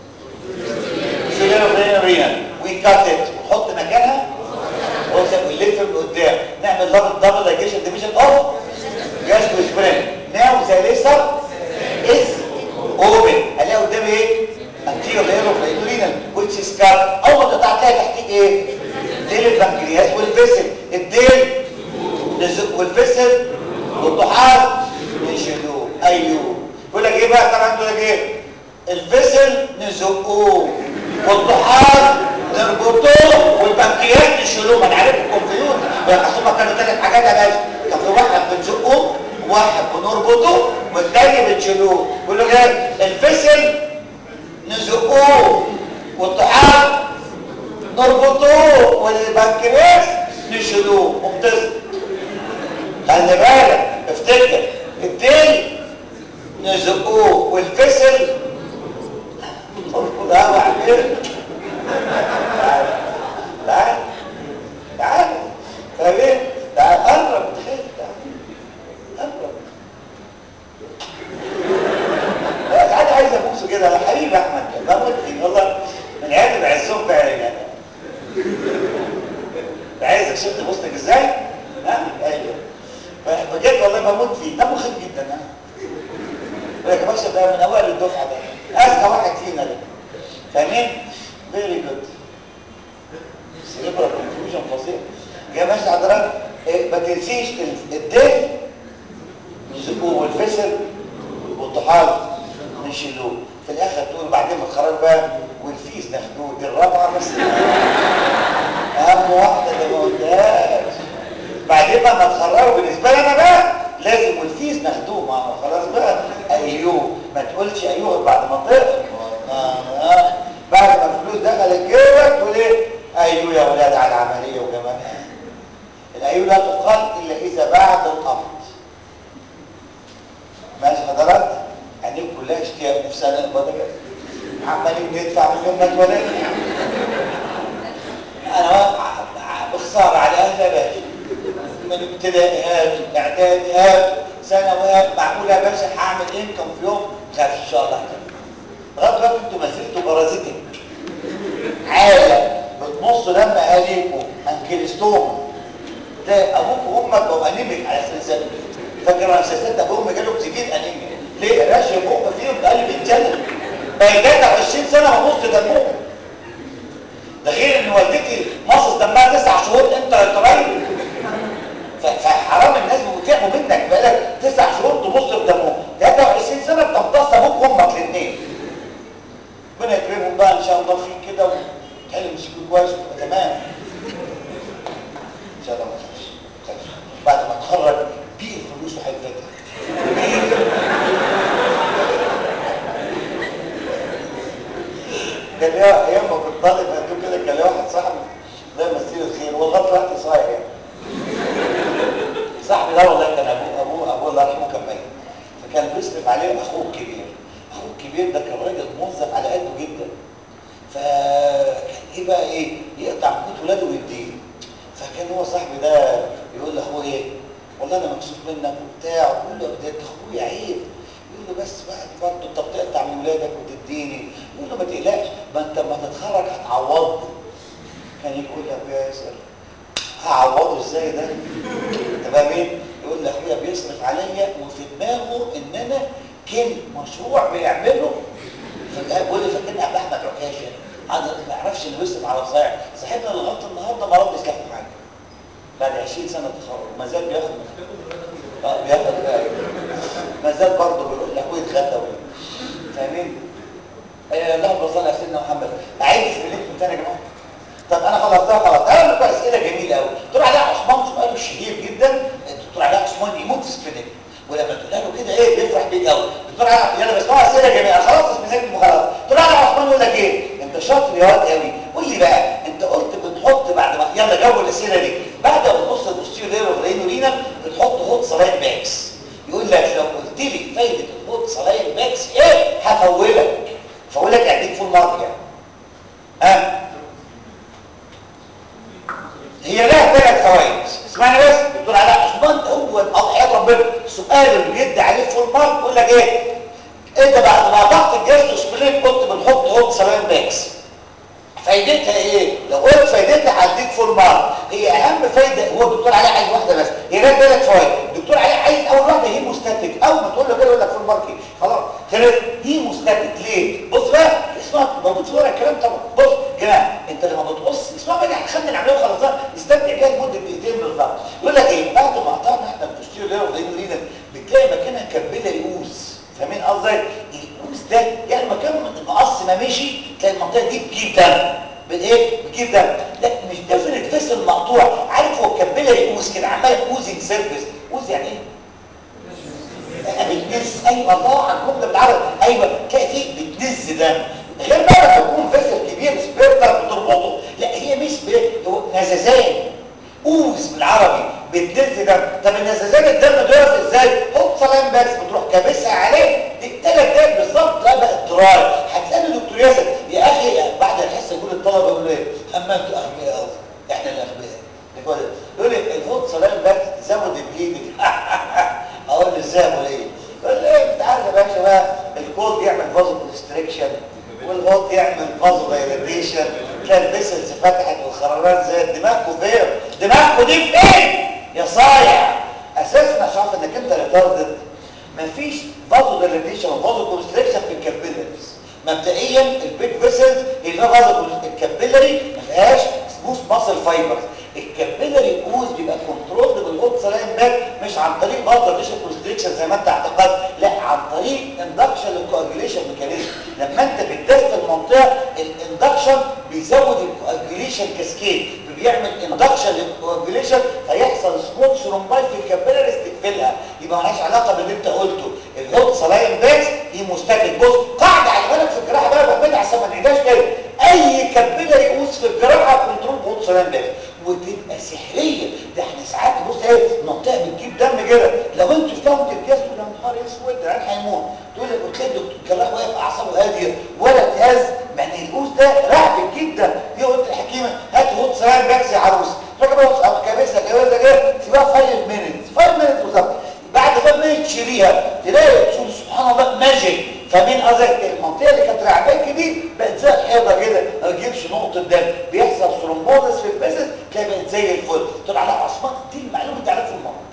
سيلينوفينريان وي كات ات ونحط مكانها ونلف من قدام نعمل دبل دبل لايجيشن ديفيجن اوف جاست سبرين ناو ذا ليسر از اوبن الاقي قدامي ايه انتيرو ليرو فايتورينال which is cut اول ما تقطع تلاقي تحتيك ايه ديل البنكرياس والفيسل الديل نزق والفيسل والطحال نشيلوه ايوه يقول لك ايه بقى طبعا يقول لك ايه الفيسل نزقوه والطحال نربطوه والبنكرياس نشيلوه ما انا عارف الكونفيوز اصل هما كانوا ثلاث حاجات يا باشا كان في واحد بنزقه واحد بنربطه والتاني بنشيلوه يقول لك ايه الفيسل نزقوه والطحال نربطوه والبنكرياس نشيلوه ممتاز خلي بالك افتكر الديل نزقوه والفسل لا وعمير تعال تعال تعال فاهمين تعال قرب تخيل تعال قرب لا تعال عايز ابوسه كده يا حبيبي احمد بموت فيك والله من عيال بعزهم فعلا يعني عايزك شفت بوستك ازاي ها ايوه بجد والله بموت فيه دمه خفيف جدا ها يا باشا ده من اوائل الدفعه ده اذكى واحد فينا ده فاهمين فيري جود سيريبرال كونفيوجن فظيع يا ماشي حضرتك إيه ما تنسيش ال- الدل نمسكوه والفسر والطحال نشيلوه في الاخر تقول بعدين ما تخرج بقى والفيس ناخدوه دي الرابعه بس اهم واحده اللي ما قلتهاش بعدين ما ما تخرجوا بالنسبه لي انا بقى لازم والفيس ناخدوه ما هو خلاص بقى ايوه ما تقولش ايوه بعد ما طفل آه، آه. بعد ما الفلوس دخلت جيبك تقول ايه ايوه يا ولاد على العمليه وكمان الايوه لا تقال الا اذا بعد القبض ماشي حضرات عينيك كلها اشتياق نفسها نقبض عمالين ندفع من يوم ما اتولدنا انا واقع بخساره على اهل يا باشا من ابتدائي هات اعدادي هات ثانوي هات معقول يا باشا هعمل انكم في يوم خاف ان شاء الله لغايه دلوقتي انتوا ما زلتوا بارازيتك عالم بتمصوا دم اهاليكم انكلستوما تلاقي ابوك وامك بقوا انيميك على سلسله فاكر انا سلسله ابو امي جاله سيفير انيميا ليه يا باشا ابوك فيهم بقى 100 سنه بقى 23 سنه ونص دمهم ده غير ان والدتي مصص دمها تسع شهور انت تريل فحرام الناس بتعموا منك بقالك تسع شهور تبص في دمهم 23 سنه بتمتص ابوك وامك الاثنين ربنا يكرمهم بقى ان شاء الله فيك كده وتحل مسكين كويس وتبقى تمام ان شاء الله ما تخافش ما تخافش بعد ما تخرج بيع الفلوس وهيفاتك كان ليا ايام ما كنت طالب قد كده كان ليا واحد صاحبي الله يمسيه الخير والله طلعت صايع يعني صاحبي ده والله كان ابوه ابوه ابوه الله يرحمه كان ميت فكان بيصرف عليه اخوه الكبير اخوه الكبير ده كان راجل موظف على قده جدا فكان ايه بقى ايه يقطع من قوت ولاده ويديه فكان هو صاحبي ده يقول لاخوه ايه والله انا مكسوف منك وبتاع ويقول له ده انت اخويا عيب يقول له بس بعد برضه انت بتقطع من ولادك وتديني يقول له ما تقلقش ما انت لما تتخرج هتعوضني كان يقول لابويا يسال هعوضه ازاي ده انت فاهم ايه يقول لي اخويا بيصرف عليا وفي دماغه ان انا كان مشروع بيعمله فجاه بيقول لي فاكرني عبد احمد عكاشه انا ما اعرفش انه بيصرف على صايع صاحبنا لغايه النهارده ما ردش له حاجه بعد 20 سنه تخرج ما زال بياخد اه بياخد ما زال برضه بيروح لاخويا يتغدى فاهمين؟ آه اللهم صل على سيدنا محمد اعيد في من تاني يا جماعه طب انا خلصتها خلاص انا بقى اسئله جميله قوي دكتور علاء عثمان سؤاله الشهير جدا دكتور علاء عثمان يموت في سبينك ولما تقول له كده ايه بيفرح بيك قوي دكتور علاء يلا بسمع اسئله جميله خلاص سبينك وخلاص دكتور علاء عثمان يقول لك ايه انت شاطر يا واد قوي قول لي بقى انت قلت بنحط بعد ما يلا جو الاسئله دي بعد ما تبص البوستيريور لير وفرينو رينا بتحط هوت سلاين باكس يقول لك لو قلت لي فايده الهوت سلاين باكس ايه هفولك فاقول لك اديك فول مارك يعني ها هي لها ثلاث فوائد اسمعني بس دكتور علاء عثمان هو حياه ربنا السؤال اللي بيدي عليه فول مارك يقول لك ايه انت بعد ما ضغط الجهاز الاسبرين كنت بنحط هوت سلام باكس فايدتها ايه لو قلت فايدتها هديك فول مارك هي اهم فايده هو الدكتور علاء عايز واحده بس هي لها ثلاث فوائد الدكتور علاء عايز اول واحده هيموستاتيك اول ما تقول له كده يقول لك فول مارك ايه خلاص خلاص هيموستاتيك ليه بص بقى اسمع موجود في ورقه الكلام طبعا بص يا جماعه انت لما بتقص اسمع بقى هتخلي العمليه وخلصها نستمتع بيها لمده دقيقتين بالظبط يقول لك ايه بعد ما قطعنا احنا البوستيريور لير اوف ذا بتلاقي مكانها كبله يقوز فاهمين قصدي القوس ده يعني مكان المقص ما مشي تلاقي المنطقه دي بتجيب دم بالايه بتجيب دم لا مش ديفرنت فيسل مقطوع عارف هو كبله يقوز كده عمال اوزنج سيرفيس اوز يعني ايه بتنز ايوه الله على الجمله بالعربي ايوه تلاقي فيه بتنز دم غير بقى لما يكون فيسل كبير سبيرتر بتربطه لا هي مش هو نزازان اوز بالعربي بتنز دم طب النزازان الدم بيقف ازاي حط سلام باكس بتروح كابسها عليه دي ثلاث دقايق بالظبط لا بقى دراي هتلاقي دكتور ياسر يا اخي بعد الحصه يقول الطلبه يقول ايه اما انتوا اغبياء قوي احنا الاغبياء يقول لي الهوت سلام باكس زود بليدنج اقول له ازاي ابو ايه يقول لي ايه انت عارف يا باشا بقى الكود يعمل فازو كونستريكشن والهوت يعمل فازو دايلاتيشن تلاقي البسلز فتحت والخرارات زادت دماغكم فين دماغكم دي فين يا صايع اساسا عشان عارف انك انت ريتاردد مفيش فازو دايلاتيشن وفازو كونستريكشن في الكابيلاريز مبدئيا البيج فيسلز هي فيها فازو الكابيلاري ما فيهاش سموث ماسل فايبرز الكابيلاري اوز بيبقى كنترول بالهوت سلايم باك مش عن طريق مصدر ريشن كونستريكشن زي ما انت اعتقدت لا عن طريق اندكشن للكواجيليشن ميكانيزم لما انت بتدست المنطقه الاندكشن بيزود الكواجيليشن كاسكيد بيعمل اندكشن للكواجيليشن هيحصل سموث ثرومباي في الكابيلاري تقفلها يبقى مالهاش علاقه باللي انت قلته الهوت سلايم باكس هي مستهلك بص قاعده على بالك في الجراحه بقى بقى عشان ما نعيدهاش تاني اي كابيلاري اوس في الجراحه كنترول بهوت سلايم باكس وتبقى سحريه ده احنا ساعات بص ايه منطقه بتجيب دم كده لو انتوا شفتوها الجهاز تقول يا نهار اسود ده هيموت تقول لك قلت له الجراح واقف اعصابه هاديه ولا تهز يعني القوس ده رعب جدا دي قلت الحكيمه هات هوت سلام باكس يا عروس فاكر بقى كابسه كابسه كده سيبها 5 مينتس 5 مينتس بالظبط بعد 5 مينتس تشيليها تلاقي تقول سبحان الله ماجيك فمين قصدك المنطقه اللي كانت رعباكي دي بقت زي الحيضه كده ما بتجيبش نقطه دم بيحصل ثرومبوزس في البيزنس تلاقي بقت زي الفل تقول عليها عصمات دي المعلومه دي عليها في المنطق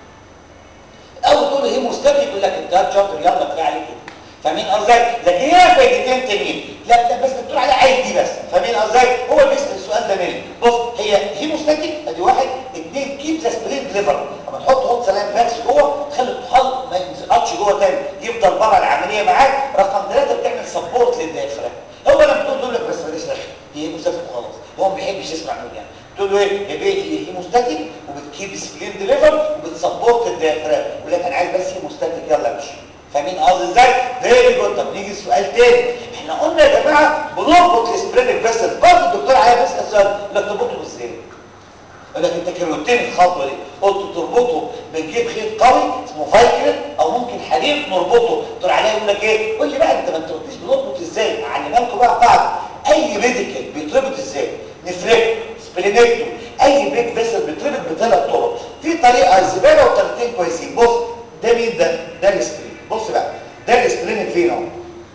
اول تقول له هيموستاتيك يقول لك انت شاطر يلا كفايه عليك كده فاهمين قصدك لكن هي فايدتين تانيين لا ده بس بتقول عليها عايز دي بس فاهمين قصدك هو اللي بيسال السؤال ده منين بص هي هيموستاتيك ادي واحد اثنين كيب ذا سبرين ليفر لما تحط هوت سلام باكس جوه تخلي الطحال ما ينزقطش جوه تاني يفضل بره العمليه معاك رقم ثلاثه بتعمل سبورت للدايفرام هو لما تقول له لك بس ماليش رخي هي هيموستاتيك وخلاص هو ما بيحبش يسمع منه يعني تقول له ايه يا بيه هي هيموستاتيك وبتكيب سبرين ليفر وبتسبورت الدايفرام يقول لك انا عايز بس هيموستاتيك يلا امشي فاهمين قصدي ازاي فيري جود طب نيجي لسؤال تاني احنا قلنا يا جماعه بنربط السبرينج فيسل برضه الدكتور عايز يسال سؤال لا تربطه ازاي يقول لك انت كروتين الخطوه دي قلت تربطه بنجيب خيط قوي اسمه فايكلين او ممكن حديد نربطه دكتور علاء يقول لك ايه قول لي بقى انت ما انت قلتليش بنربط ازاي اعلمها لكم بقى قاعده اي ميديكال بيتربط ازاي نفرق سبلينكتو اي بيج فيسل بيتربط بثلاث طرق في طريقه زباله وطريقتين كويسين بص ده مين ده ده السبرين بص بقى ده السبلينك فين اهو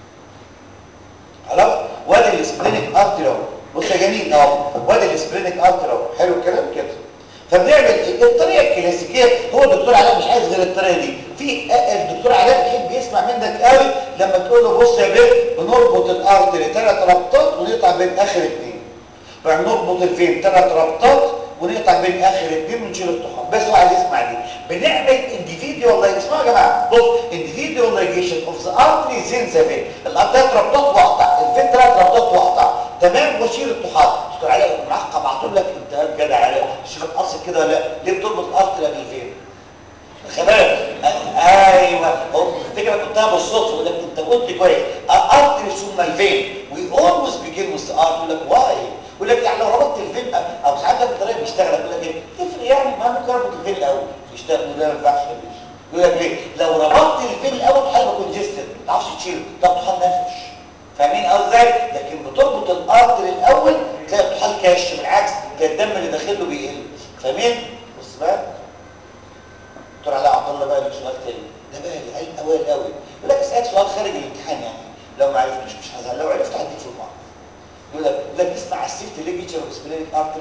خلاص وادي السبلينك ارتري اهو بص يا جميل اهو وادي السبلينك ارتري اهو حلو الكلام كده فبنعمل الطريقه الكلاسيكيه هو الدكتور علاء مش عايز غير الطريقه دي في الدكتور علاء بيحب يسمع منك قوي لما تقول له بص يا بيه بنربط الارتري ثلاث ربطات ونقطع بين اخر اثنين فنربط الفين ثلاث ربطات ونقطع بين اخر اثنين ونشيل الطحال بس هو عايز يسمع دي بنعمل individual اسمعوا يا جماعه بص individual ligation of the artery in the vein الارتريات ربطات واقطع الفين ثلاث ربطات واقطع تمام واشيل الطحال تقول عليه معاك بعتهم لك انت جدع عليه شوف القصد كده ولا لا ليه بتربط الارتري بالفين خبالك ايوه هو الفكره كنتها بالصدفه يقول لك انت قلت كويس ارتري ثم الفين وي اولويز بيجين وذ ارت يقول لك واي يقول لك يعني لو ربطت الفين او ساعات ده بالطريقه بيشتغل يقول لك ايه تفرق يعني ما ممكن اربط الفين الاول يشتغل يقول لا ما ينفعش يقول لك ليه لو ربطت الفين الاول حاجه كونجستد ما تعرفش تشيله طب طحال نفش فاهمين قصدي لكن بتربط الارتري الاول تلاقي الطحال كاش بالعكس تلاقي الدم اللي داخل له بيقل فاهمين بص بقى دكتور علاء عبد الله بقى لك سؤال تاني ده بقى العيب اوائل قوي يقول لك اسالك سؤال خارج الامتحان يعني لو ما عرفتوش مش هزعل لو عرفت هديك في المعرض يقول لك يقول لك تسمع السيفتي ليجيتشر اوف سبلينيك ارتري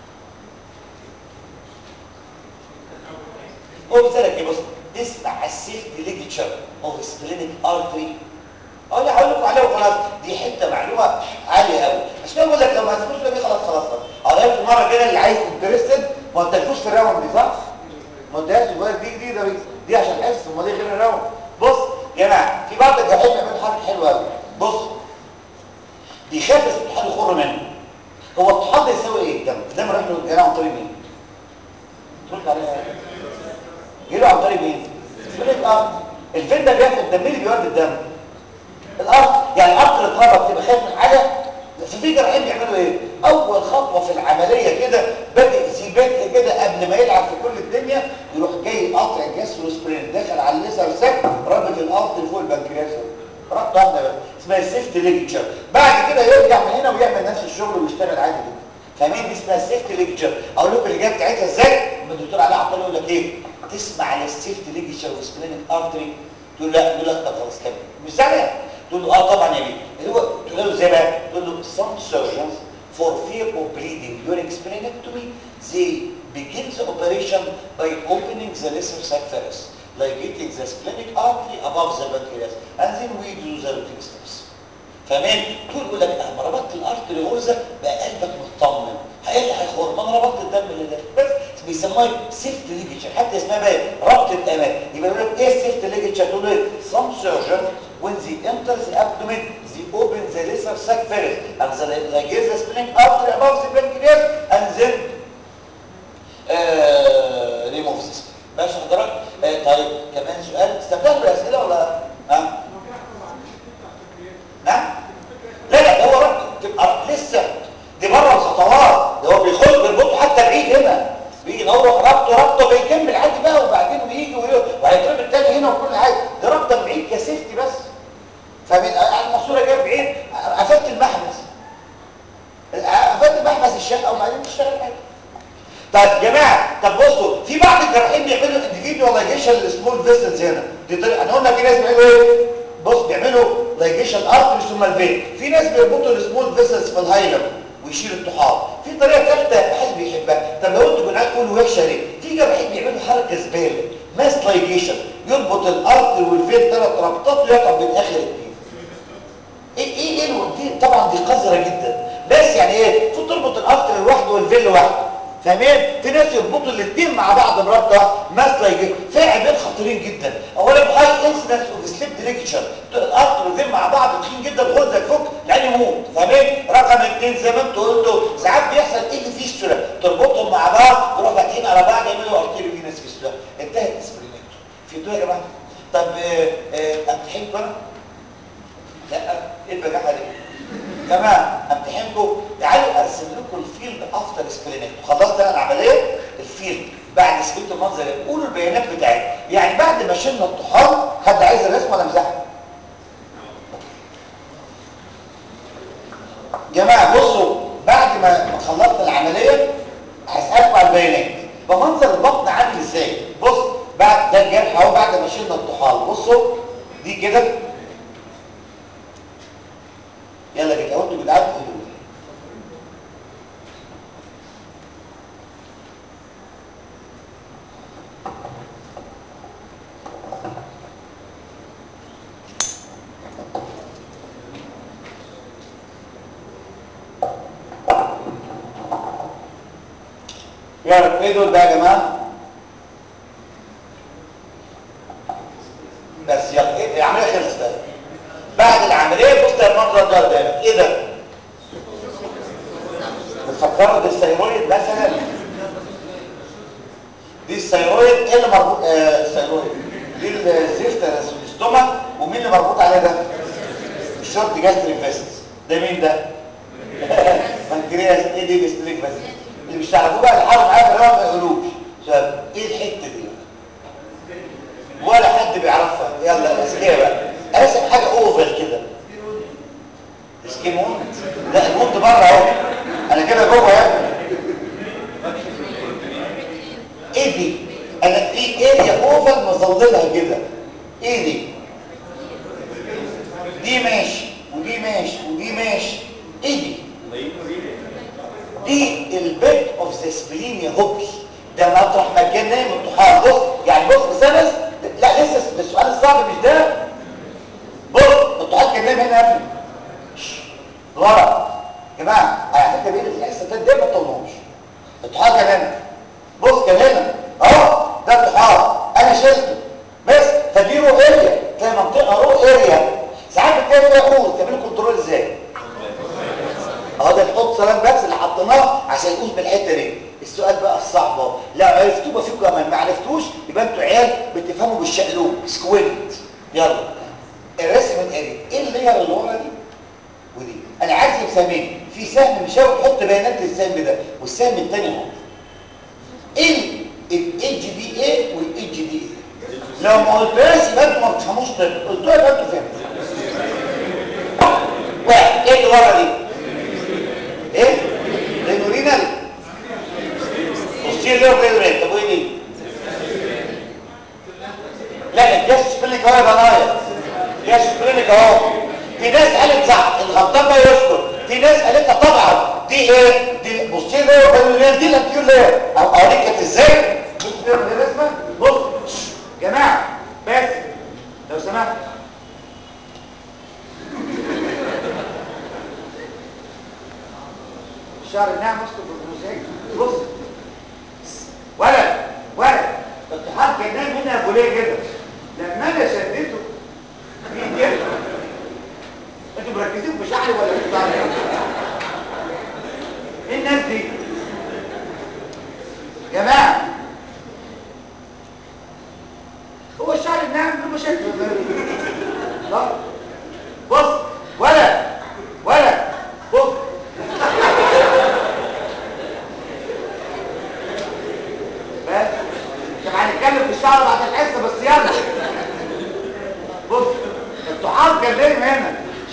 هو بيسالك ايه بص تسمع السيفتي ليجيتشر اوف سبلينيك ارتري اه لا هقول لكم عليها وخلاص دي حته معلومه عاليه قوي عشان كده بقول لك لو ما تسمعوش دي خلاص خلاص هقول لك مره كده اللي عايز انترستد ما قلتلكوش في الراوند دي صح؟ ما قلتهاش الولد دي جديده دي دي عشان حس امال ايه غير الراوند بص يا جماعه في بعض الجحيم بيعملوا حركه حلوه قوي بص بيخاف الطحال يخر منه هو الطحال ده يساوي ايه الدم الدم رايح له الجناح عن طريق مين ترد عليها يجي عن طريق مين سبريت الارض الفين ده بياخد الدم اللي بيودي الدم الارض يعني الارض اللي اتربط تبقى خايف من حاجه في جراحين بيعملوا ايه اول خطوه في العمليه كده بادئ سيبات كده قبل ما يلعب في كل الدنيا يروح جاي قاطع الجاستروسبرين داخل على الليزر ساك رابط الارض اللي فوق البنكرياس ربط واحده بس اسمها السيفتي ليكتشر بعد كده يرجع من هنا ويعمل نفس الشغل ويشتغل عادي جدا فاهمين دي اسمها السيفتي ليكتشر اقول لكم الاجابه بتاعتها ازاي لما الدكتور علاء عطله يقول لك ايه تسمع على السيفتي ليكتشر وسبلينك ارتري تقول لا يقول لك طب خلاص كمل مش زعلان تقول له اه طبعا يا بيه اللي هو تقول له ازاي بقى تقول له some surgeons for fear of bleeding during splenectomy they begin the operation by opening the lesser sac first like getting the splenic artery above the pancreas and then we do the routine steps فاهمين تقول يقول لك انا ربطت الارتري غرزه بقى قلبك مطمن ايه اللي هيخور ما انا ربطت الدم اللي ده بس بيسموها سيفت ليجيتشر حتى اسمها بقى ربط الامات يبقى يقول لك ايه السيفت ليجيتشر تقول له some surgeon when they enter the abdomen they open the lesser sac first and the ligase the spleen artery above the pancreas and then uh, remove the spleen ماشي حضرتك آه طيب كمان سؤال استمتعت بالاسئله ولا ها نعم لا لا ده هو ربط تبقى لسه دي بره الخطوات ده هو بيخش بيربطه حتى بعيد هنا بيجي هو ربطه ربطه بيكمل عادي بقى وبعدين ويجي وهيتربط التاني هنا وكل حاجه ده ربطه بعيد كسيفتي بس فمن الماسوره جايه بعيد قفلت المحبس قفلت المحبس الشقه وبعدين تشتغل عادي طيب يا جماعه طب بصوا في بعض الجراحين بيعملوا انديفيدواليزيشن للسمول فيسلز هنا دي طريقه احنا قلنا في ناس بيعملوا ايه بص بيعملوا لايجيشن ارتري ثم الفين في ناس بيربطوا السمول فيسلز في الهايلم ويشيل الطحال في طريقه ثالثه حد بيحبها طب لو انتوا جدعان تقولوا وحشه ليه في جراحين بيعملوا حركه زباله ماس لايجيشن يربط الارتري والفين ثلاث ربطات ويقطع بين اخر الاثنين ايه ايه ايه دي طبعا دي قذره جدا بس يعني ايه المفروض تربط الارتري لوحده والفين لوحده فاهمين في ناس يربطوا الاثنين مع بعض بربطه مثلا يجي في عيبين خطيرين جدا اولا هاي انسيدنس اوف سليب ديليكشر الارتر والفين مع بعض تخين جدا غرزه تفك العين يموت فاهمين رقم اثنين زي ما انتوا قلتوا ساعات بيحصل ايه اللي فيستولا تربطهم مع بعض يروحوا فاتحين على بعض يعملوا ارتيريو فينس فيستولا انتهت اسبرينكتو في يا جماعه طب امتحنكم انا لا ايه البجاحه دي جماعه امتحنكم تعالوا ارسم لكم الفيلد افتر سبلينكت خلصت انا العمليه الفيلد بعد سبلت المنظر قولوا البيانات بتاعتي يعني بعد ما شلنا الطحال حد عايز الرسم ولا امسحها جماعه بصوا بعد ما خلصت العمليه هسالكم على البيانات بمنظر البطن عامل ازاي بص بعد ده الجرح اهو بعد ما شلنا الطحال بصوا دي كده يلا كده قلت جدعان قولوا يلا ايه دول بقى يا جماعه بس يلا ايه العمليه خلصت بقى بعد العمليه بص المنظر ده قدامك ايه ده بتفكروا بالثيرويد مثلا دي الثيرويد ايه اللي مربوط آه الثيرويد دي الزفت الاستومك ومين اللي مربوط عليه ده الشورت جاستريك فيسس ده مين ده بنكرياس ايه دي جاستريك فيسس اللي مش تعرفوه بقى الحرب معايا في الرياضه ما يقولوش شباب ايه الحته دي ولا حد بيعرفها يلا اسكيها بقى ارسم حاجه اوفر كده سكين ووند لا الوند بره اهو انا كده جوه يا ابني ايه دي انا في اريا اوفر مظللها كده ايه دي دي ماشي ودي ماشي ودي ماشي ايه دي دي البيت اوف ذا سبلين يا هوبي ده مطرح ما كان نايم الطحال بص يعني بص بسنس لا لسه السؤال الصعب مش ده بص الطحال كان نايم هنا يا ابني ورا يا جماعه على فكره بين الحصه ده ده ما طولناش الطحال كان هنا بص كان هنا اهو ده الطحال انا شلته بس فدي رو اريا تلاقي منطقه رو اريا ساعات بتلاقي فيها قوس تعملوا كنترول ازاي اهو ده الحط سلام بس اللي حطيناه عشان يقوم بالحته دي السؤال بقى الصعب اهو لو عرفتوه بقى فيكم كمان ما عرفتوش يبقى انتوا عيال بتفهموا بالشقلوب سكوينت يلا الرسم الاري ايه اللير اللي ورا دي ودي انا عايز مسامين في سهم مشاوي تحط بيانات للسهم ده والسهم الثاني اهو ايه الاتش دي ايه والاتش دي ايه لو ما قلتهاش يبقى انتوا ما بتفهموش طب قلتوها يبقى انتوا فهمتوا واحد ايه اللي ورا دي ايه رينورينال بصير له رينورينال طب وايه دي لا الجاس سبلينك اهو يا بنايا الجاس سبلينك اهو في ناس قالت صح الغلطان بقى يشكر في ناس قالتها طبعا دي ايه دي بصير له رينورينال دي الانتيور ليه اوريك كانت ازاي بص كده الرسمه بص جماعه بس لو سمحت الشعر الناعم اسكت بالموسيقى بص ولد ولد الطحال كان نايم هنا ابو ليه كده لما انا شديته مين دي انتوا مركزين في شعري ولا في شعري ايه الناس دي يا جماعه هو الشعر الناعم له مشاكل لا بص ولد ولد بص بس مش هنتكلم في الشعر بعد الحصه بس يلا بص الطحال كان نايم هنا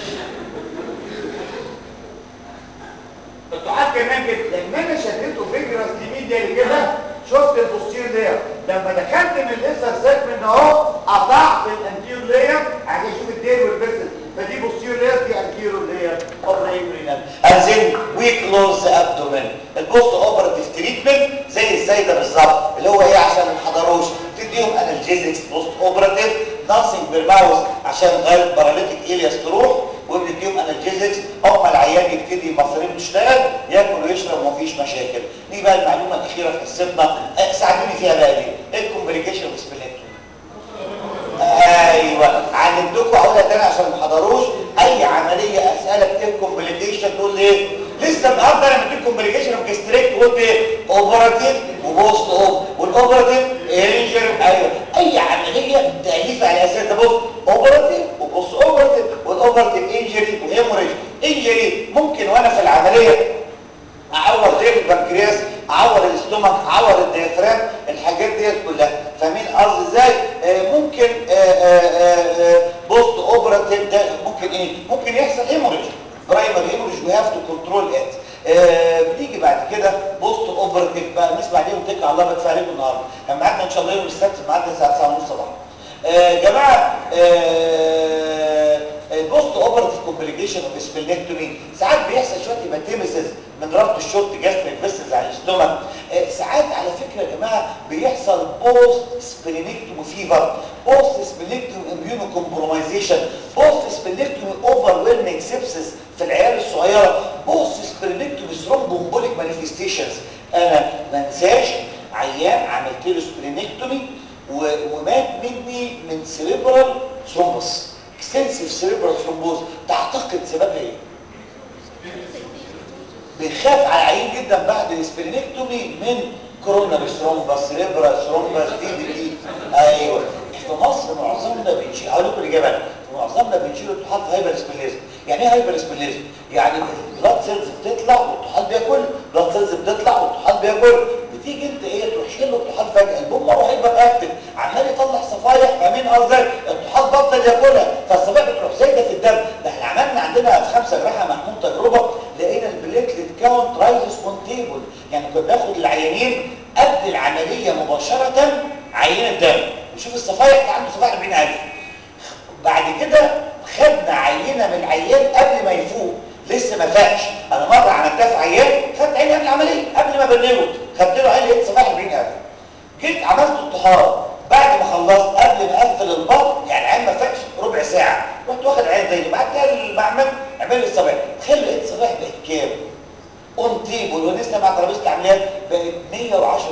الطحال كان نايم كده لما انا شديته فيجرس يمين دي كده شفت البوستير لير لما دخلت من الليزر سيجمنت اهو قطعت الانتير لير عشان اشوف الديل والبسل فدي بوستير لير دي انتيرو لير اوف رينال انزين وي كلوز ابدومين البوست اوبراتيف تريتمنت زي الزايده بالظبط اللي هو ايه عشان ما حضروش تديهم انالجيزكس بوست اوبراتيف ناسنج بالماوس عشان تغير الباراليتيك الياس تروح وبنديهم انالجيزكس اول ما العيان يبتدي المصاريف تشتغل ياكل ويشرب ومفيش مشاكل نيجي بقى المعلومه الاخيره في حصتنا أه، ساعدوني فيها بقى دي ايه الكومبليكيشن والسبلكتومي ايوه علمتكم هقولها تاني عشان ما حضروش اي عمليه اسالك ايه الكومبليكيشن تقول لي ايه لسه النهارده انا مديك كومبليكيشن اوف جستريكت قلت ايه اوبراتيف وبوست اوب والاوبراتيف انجر ايوه اي عمليه تاليف على اساس ده بص اوبراتيف وبوست اوبراتيف والاوبراتيف انجري وهيموريج انجري ممكن وانا في العمليه اعور زي البنكرياس اعور الاستومك اعور الديافرام الحاجات ديت كلها فاهمين قصدي ازاي آه ممكن بوست اوبراتيف ده ممكن ايه ممكن يحصل هيموريج برايمري هيموريج وي هاف تو كنترول ات بنيجي بعد كده بوست اوبراتيف بقى نسمع عليهم تك على الله بدفع عليكم النهارده كان ميعادنا ان شاء الله يوم السبت ميعادنا الساعه 9:30 صباحا آه جماعه آه البوست اوبراتيف كومبليكيشن اوف سبلنكتومي ساعات بيحصل شويه هيباتيميسيس من ربط الشورت جاستريك فيسلز على الاستومك آه ساعات على فكره يا جماعه بيحصل بوست سبلنكتومي فيفر بوست سبلنكتومي اميونو كومبرومايزيشن بوست سبلنكتومي اوفر ويلمنج سيبسس في العيال الصغيره بوست سبلنكتومي ثرومبومبوليك مانيفستيشنز انا ما انساش عيان عملت له سبلنكتومي ومات مني من سيريبرال ثرومبس اكستنسيف سيريبرال ثرومبوز تعتقد سببها ايه بنخاف على العيين جدا بعد السبلينكتومي من كورونا ثرومبس سيريبرال ثرومبس دي دي دي ايوه في مصر معظمنا بنشيل هقول لكم الاجابه في معظمنا بنشيل الطحال في هايبر سبليزم يعني ايه هايبر سبليزم يعني البلاد سيلز بتطلع والطحال بياكل البلاد سيلز بتطلع والطحال بياكل بتيجي انت ايه تروح شايل له الطحال فجاه البوم مره هايبر اكتف عمال يطلع صفايح فاهمين قصدي الطحال بطل ياكلها فالصفائح بتروح زايده في الدم ده احنا عملنا عندنا في خمسه جراحه محمود تجربه لقينا البليتلت كاونت رايزز اون تيبل يعني كنا بناخد العيانين قبل العمليه مباشره عينه دم وشوف الصفائح عنده صفائح 40000 بعد كده خدنا عينه من العيان قبل ما يفوق لسه ما فاقش انا مره عملتها في عيان خدت عينه قبل العمليه قبل ما بنوت خدت له عين لقيت صفائح 40000 جيت عملت الطحال بعد ما خلصت قبل ما اقفل البطن يعني عين ما فاقش ربع ساعه رحت واخد عين تاني بعد كده المعمل عمل لي الصفائح تخيل لقيت صفائح بقت كام اون تيبل ولسه مع ترابيزه العمليات بقت 110000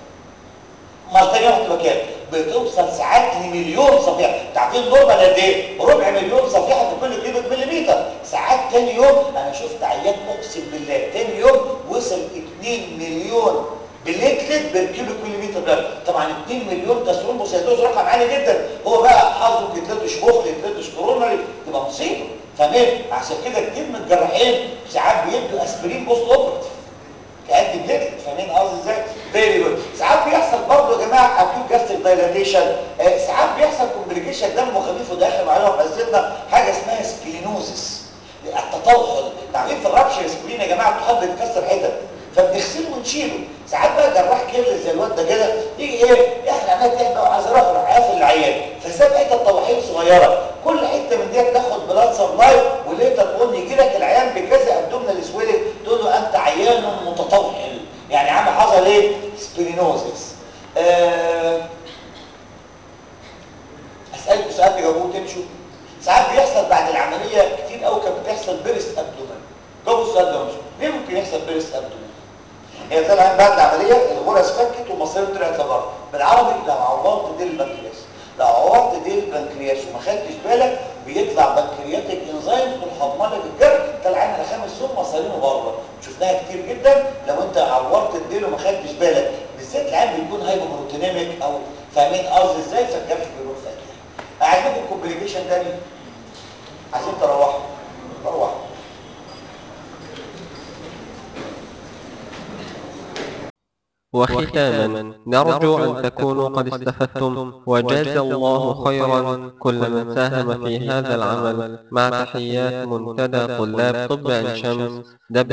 امال تاني واحد مكان بتوصل ساعات لمليون صفيحه عارفين نورمال قد ايه ربع مليون صفيحه في كل كيلو مليمتر ساعات تاني يوم انا شفت عيان اقسم بالله تاني يوم وصل 2 مليون بليتلت بالكيلو مليمتر ده طبعا 2 مليون ده ثرومبوس هيدوز رقم عالي جدا هو بقى حظه يتلتش مخ يتلتش كورونري تبقى مصيبه فاهمين عشان كده كتير من الجراحين ساعات بيدوا اسبرين بوست اوبرتيف كأنت بليتلت فاهمين قصدي ازاي فيري جود ساعات بيحصل برضه يا جماعه اكيوت جاستريك دايلاتيشن آه ساعات بيحصل كومبليكيشن دم خفيف وده اخر معلومه في حصتنا حاجه اسمها سبلينوزس التطوحل تعرفين في الرابشر سبلين يا جماعه الطحال بيتكسر حتت فبنغسله ونشيله ساعات بقى جراح كبر زي الواد ده كده يجي ايه احنا عمال تحبق وعايز اروح اروح قافل العيان فساب حته طواحين صغيره كل حته من ديت تاخد بلاد سبلاي وليه تقول يجي لك العيان بكذا ابدومينال سويلنج تقول له انت عيان متطوحل يعني عم حصل ايه سبلينوزس آه اسالك سؤال تجاوبوه تمشوا ساعات بيحصل بعد العمليه كتير قوي كان بتحصل بيرست ابدومين جاوبوا السؤال ده مش ليه ممكن يحصل بيرس ابدومين هي طلع بعد العمليه الغرز فكت والمصارين طلعت لبره بالعربي لو عورت ديل البنكرياس لو عورت ديل البنكرياس وما خدتش بالك بيطلع بنكرياتيك انزيم تروح حضمه لك الجرح طلع لنا خمس سم مصارينه بره شفناها كتير جدا لو انت عورت الديل وما خدتش بالك بالذات العين بيكون هايبوبروتينيميك او فاهمين قصدي ازاي فالجرح بيروح فاتح اعجبكم كومبليكيشن تاني عايزين تروحوا روحوا
وختاما نرجو أن تكونوا قد استفدتم وجاز الله خيرا كل من ساهم في هذا العمل مع تحيات منتدى طلاب طب عين شمس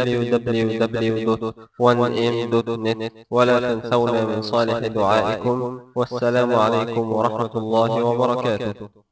www.1m.net ولا تنسونا من صالح دعائكم والسلام عليكم ورحمة الله وبركاته